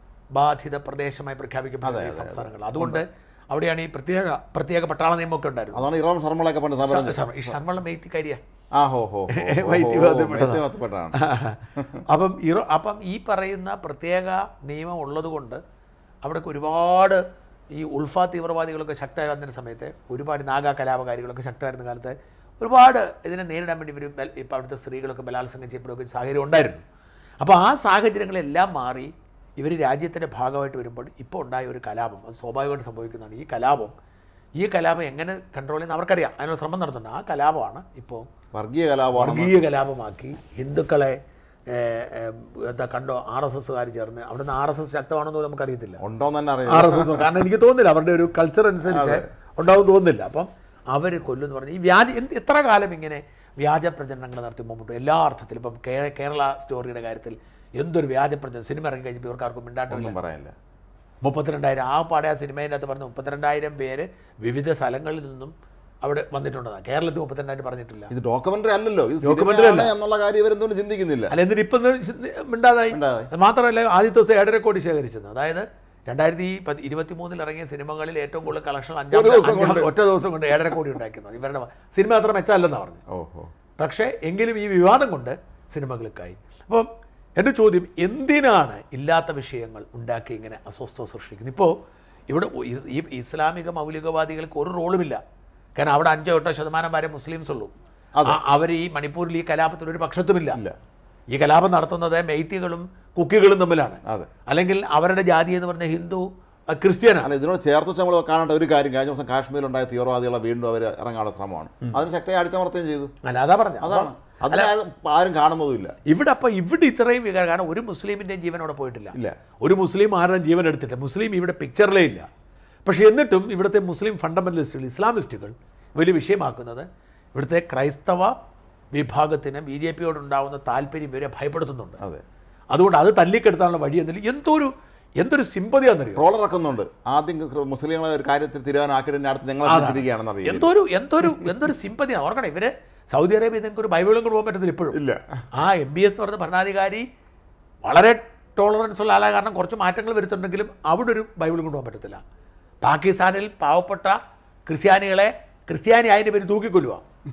ബാധിത പ്രദേശമായി പ്രഖ്യാപിക്കപ്പെട്ട ഈ സംസ്ഥാനങ്ങൾ അതുകൊണ്ട് അവിടെയാണ് ഈ പ്രത്യേക പ്രത്യേക പട്ടാള നിയമമൊക്കെ ഉണ്ടായിരുന്നു അതാണ് ഇറോം ശർമ്മളൊക്കെ പണ്ട് സമരം ചെയ്തത്. ശർമ്മ- ഈ ശർമ്മള മെയ്ത്തിക്കാരിയാണ് ആ ഹോ ഹോ വൈദ്യുതിബന്ധപ്പെട്ടതാണ്. ബന്ധപ്പെട്ടാണ് അപ്പം ഇറോ അപ്പം ഈ പറയുന്ന പ്രത്യേക നിയമം ഉള്ളതുകൊണ്ട് അവിടെ ഒരുപാട് ഈ ഉൾഫ തീവ്രവാദികളൊക്കെ ശക്തമായി വന്ന സമയത്ത് ഒരുപാട് നാഗാ കലാപകാരികളൊക്കെ ശക്തമായിരുന്ന കാലത്ത് ഒരുപാട് ഇതിനെ നേരിടാൻ വേണ്ടി ഇവർ ഇപ്പോൾ അവിടുത്തെ സ്ത്രീകളൊക്കെ ബലാത്സംഗം ചെയ്യപ്പെടുകയൊക്കെ സാഹചര്യം ഉണ്ടായിരുന്നു അപ്പോൾ ആ സാഹചര്യങ്ങളെല്ലാം മാറി ഇവർ രാജ്യത്തിൻ്റെ ഭാഗമായിട്ട് വരുമ്പോൾ ഇപ്പോൾ ഉണ്ടായ ഒരു കലാപം അത് സ്വാഭാവികമായിട്ട് സംഭവിക്കുന്നതാണ് ഈ കലാപം ഈ കലാപം എങ്ങനെ കൺട്രോൾ ചെയ്യുന്ന അവർക്കറിയാം അതിനുള്ള ശ്രമം നടത്തുന്നുണ്ട് ആ കലാപമാണ് ഇപ്പോൾ വർഗീയ കലാപമാണ് വർഗീയ കലാപമാക്കി ഹിന്ദുക്കളെ ഏഹ്, ഏഹ്, എന്താ കണ്ടോ ആർ എസ് എസ്സുകാർ ചേർന്ന് അവിടുന്ന് ആർ എസ് എസ് ശക്തമാണെന്ന് നമുക്കറിയത്തില്ല ഉണ്ടോന്ന് തന്നെ ആർ അറിയാം എസ് എസ് കാരണം എനിക്ക് തോന്നുന്നില്ല അവരുടെ ഒരു കൾച്ചർ അനുസരിച്ച് ഉണ്ടാവും തോന്നുന്നില്ല അപ്പം അവർ കൊല്ലുമെന്ന് പറഞ്ഞ് ഈ വ്യാജ എന്ത് എത്ര കാലം ഇങ്ങനെ വ്യാജ പ്രചരണങ്ങൾ നടത്തി മുമ്പോട്ട് എല്ലാ അർത്ഥത്തിലും ഇപ്പം കേ- കേരള സ്റ്റോറിയുടെ കാര്യത്തിൽ എന്തൊരു വ്യാജ പ്രചരണം സിനിമ ഇറങ്ങി കഴിഞ്ഞപ്പോൾ ഇവർക്കാർക്കും മിണ്ടാട്ടില്ല ഒന്നും പറയാനില്ല മുപ്പത്തിരണ്ടായിരം ആ പാടെ ആ സിനിമേൻ്റെ അകത്ത് പറഞ്ഞ മുപ്പത്തിരണ്ടായിരം പേര് വിവിധ സ്ഥലങ്ങളിൽ നിന്നും അവിടെ വന്നിട്ടുണ്ടെന്നാണ് കേരളത്തിൽ മുപ്പത്തിരണ്ടായിരം പറഞ്ഞിട്ടില്ല ഇത് ഡോക്യുമെന്ററി അല്ലല്ലോ ഇത് Documentary സിനിമയാണ് എന്നുള്ള കാര്യം ഇവരെന്തുകൊണ്ട് ചിന്തിക്കുന്നില്ല അല്ല എന്നിട്ട് ഇപ്പം മിണ്ടാതായി മിണ്ടാതായി. അത് മാത്രമല്ല ആദ്യത്തെ ദിവസം ഏഴര കോടി ശേഖരിച്ചത് അതായത് രണ്ടായിരത്തി പത്ത് ഇരുപത്തി മൂന്നിൽ ഇറങ്ങിയ സിനിമകളിൽ ഏറ്റവും കൂടുതൽ കളക്ഷൻ അഞ്ചാം ഒരു ദിവസം അഞ്ചാം- ഒറ്റ ദിവസം കൊണ്ട് ഏഴര കോടി ഉണ്ടാക്കുന്നത് ഇവരുടെ സിനിമ അത്ര മെച്ചമല്ലെന്നാണ് പറഞ്ഞു ഓഹോ പക്ഷേ എങ്കിലും ഈ വിവാദം കൊണ്ട് സിനിമകൾക്കായി അപ്പം എൻ്റെ ചോദ്യം എന്തിനാണ് ഇല്ലാത്ത വിഷയങ്ങൾ ഉണ്ടാക്കി ഇങ്ങനെ അസ്വസ്ഥത സൃഷ്ടിക്കുന്നത് ഇപ്പോൾ ഇവിടെ ഇ- ഈ ഇസ്ലാമിക മൗലികവാദികൾക്ക് ഒരു റോളുമില്ല കാരണം അവിടെ അഞ്ചോ എട്ടോ ശതമാനം വരെ മുസ്ലിംസ് ഉള്ളൂ അവർ ഈ മണിപ്പൂരിൽ ഈ കലാപത്തിൽ ഒരു പക്ഷത്തുമില്ല ഇല്ല ഈ കലാപം നടത്തുന്നത് മെയ്ത്തികളും കുക്കികളും തമ്മിലാണ് അതെ അല്ലെങ്കിൽ അവരുടെ ജാതി എന്ന് പറഞ്ഞ ഹിന്ദു അഹ് ക്രിസ്ത്യനാണ് അല്ല ഇതിനോട് ചേർത്ത് വെച്ച് നമ്മൾ കാണേണ്ട ഒരു കാര്യം കഴിഞ്ഞ ദിവസം കാശ്മീരിലുണ്ടായ തീവ്രവാദികളെ വീണ്ടും അവർ ഇറങ്ങാനുള്ള ശ്രമമാണ് അതിന് ശക്തമായി അടിച്ചമർത്തുകയും ചെയ്തു അല്ല അതാ പറഞ്ഞ അതാണ് അതിനെ ആരും- ആരും കാണുന്നതുമില്ല ഇവിടെ അപ്പം ഇവിടെ ഇത്രയും വികാരം കാരണം ഒരു മുസ്ലിമിൻ്റെയും ജീവനോടെ പോയിട്ടില്ല ഇല്ല ഒരു മുസ്ലിം ആരുടെയും ജീവൻ എടുത്തിട്ട് മുസ്ലിം ഇവിടെ പിക്ചറിലേ ഇല്ല പക്ഷേ എന്നിട്ടും ഇവിടുത്തെ മുസ്ലിം ഫണ്ടമെൻ്റലിസ്റ്റുകൾ ഇസ്ലാമിസ്റ്റുകൾ വലിയ വിഷയമാക്കുന്നത് ഇവിടുത്തെ ക്രൈസ്തവ വിഭാഗത്തിന് ബി ജെ പിയോടുണ്ടാവുന്ന താല്പര്യം ഇവരെ ഭയപ്പെടുത്തുന്നുണ്ട് അതെ അതുകൊണ്ട് അത് തല്ലിക്കെടുത്താനുള്ള വഴി എന്തെങ്കിലും എന്തൊരു എന്തൊരു സിമ്പതിയാണെന്നറിയോ ട്രോൾ ഇറക്കുന്നുണ്ട് ആദ്യം മുസ്ലിങ്ങളെ ഒരു കാര്യത്തിൽ തിരുവാനാക്കിയിട്ട് അടുത്ത് ഞങ്ങളെ തിരിച്ചിരിക്കുകയാണെന്ന് അറിയില്ല എന്തൊരു എന്തൊരു എന്തൊരു സിമ്പതിയാണ് ഓർക്കണം ഇവര് സൗദി അറേബ്യ നിങ്ങൾക്ക് ഒരു ബൈബിളും കൊണ്ട് പോകാൻ പറ്റത്തില്ല ഇപ്പോഴും ഇല്ല ആ എം ബി എസ് എന്ന് പറഞ്ഞ ഭരണാധികാരി വളരെ ടോളറൻസ് ഉള്ള ആളായ കാരണം കുറച്ച് മാറ്റങ്ങൾ വരുത്തുണ്ടെങ്കിലും അവിടെ ഒരു ബൈബിൾ കൊണ്ടുപോകാൻ പറ്റത്തില്ല പാകിസ്ഥാനിൽ പാവപ്പെട്ട ക്രിസ്ത്യാനികളെ ക്രിസ്ത്യാനി അതിൻ്റെ പേര് തൂക്കിക്കൊല്ലുക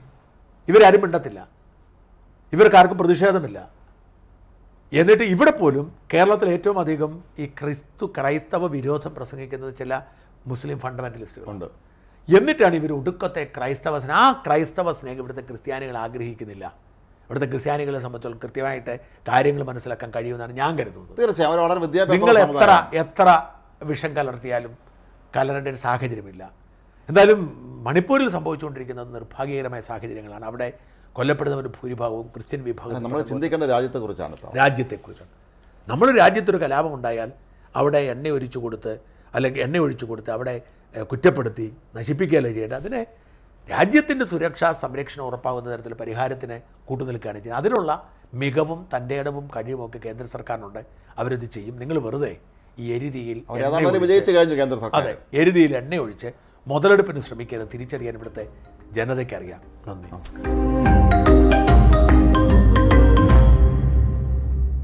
ഇവരാരും മിണ്ടത്തില്ല ഇവർക്കാർക്കും പ്രതിഷേധമില്ല എന്നിട്ട് ഇവിടെ പോലും കേരളത്തിൽ ഏറ്റവും അധികം ഈ ക്രിസ്തു ക്രൈസ്തവ വിരോധം പ്രസംഗിക്കുന്നത് ചില മുസ്ലിം ഫണ്ടമെൻ്റലിസ്റ്റുകൾ ഉണ്ട് എന്നിട്ടാണ് ഇവർ ഒടുക്കത്തെ ക്രൈസ്തവ സ്നേഹം ആ ക്രൈസ്തവ സ്നേഹം ഇവിടുത്തെ ക്രിസ്ത്യാനികൾ ആഗ്രഹിക്കുന്നില്ല ഇവിടുത്തെ ക്രിസ്ത്യാനികളെ സംബന്ധിച്ചുള്ള കൃത്യമായിട്ട് കാര്യങ്ങൾ മനസ്സിലാക്കാൻ കഴിയുമെന്നാണ് ഞാൻ കരുതുന്നത് തീർച്ചയായും അവർ വളരെ വിദ്യാഭ്യാസ നിങ്ങൾ എത്ര എത്ര വിഷം കലർത്തിയാലും കലരേണ്ട ഒരു സാഹചര്യമില്ല എന്തായാലും മണിപ്പൂരിൽ സംഭവിച്ചുകൊണ്ടിരിക്കുന്നത് നിർഭാഗ്യകരമായ സാഹചര്യങ്ങളാണ് അവിടെ കൊല്ലപ്പെടുന്നവരുടെ ഭൂരിഭാഗവും ക്രിസ്ത്യൻ വിഭാഗം നമ്മൾ ചിന്തിക്കേണ്ട രാജ്യത്തെ കുറിച്ചാണ് കേട്ടോ രാജ്യത്തെക്കുറിച്ചാണ് നമ്മൾ രാജ്യത്തൊരു കലാപം ഉണ്ടായാൽ അവിടെ എണ്ണ ഒഴിച്ചു കൊടുത്ത് അല്ലെങ്കിൽ എണ്ണ ഒഴിച്ചു കൊടുത്ത് അവിടെ ഏഹ്, കുറ്റപ്പെടുത്തി നശിപ്പിക്കുകയല്ല ചെയ്യേണ്ടത് അതിനെ രാജ്യത്തിൻ്റെ സുരക്ഷാ സംരക്ഷണം ഉറപ്പാകുന്ന തരത്തിൽ പരിഹാരത്തിന് കൂട്ടുനിൽക്കുകയാണ് ചെയ്യുന്നത് അതിനുള്ള മികവും തൻ്റെ ഇടവും കഴിവുമൊക്കെ കേന്ദ്ര സർക്കാരിനുണ്ട് അവരത് ചെയ്യും നിങ്ങൾ വെറുതെ ഈ എരുതിയിൽ അവർ എണ്ണ ഏതാണ്ട് ഒഴിച്ച് വിജയിച്ചു കഴിഞ്ഞു കേന്ദ്ര സർക്കാർ അതെ എരുതിയിൽ എണ്ണ ഒഴിച്ച് മുതലെടുപ്പിന് ശ്രമിക്കരുത് തിരിച്ചറിയാൻ ഇവിടുത്തെ ജനതയ്ക്കറിയാം നന്ദി നമസ്കാരം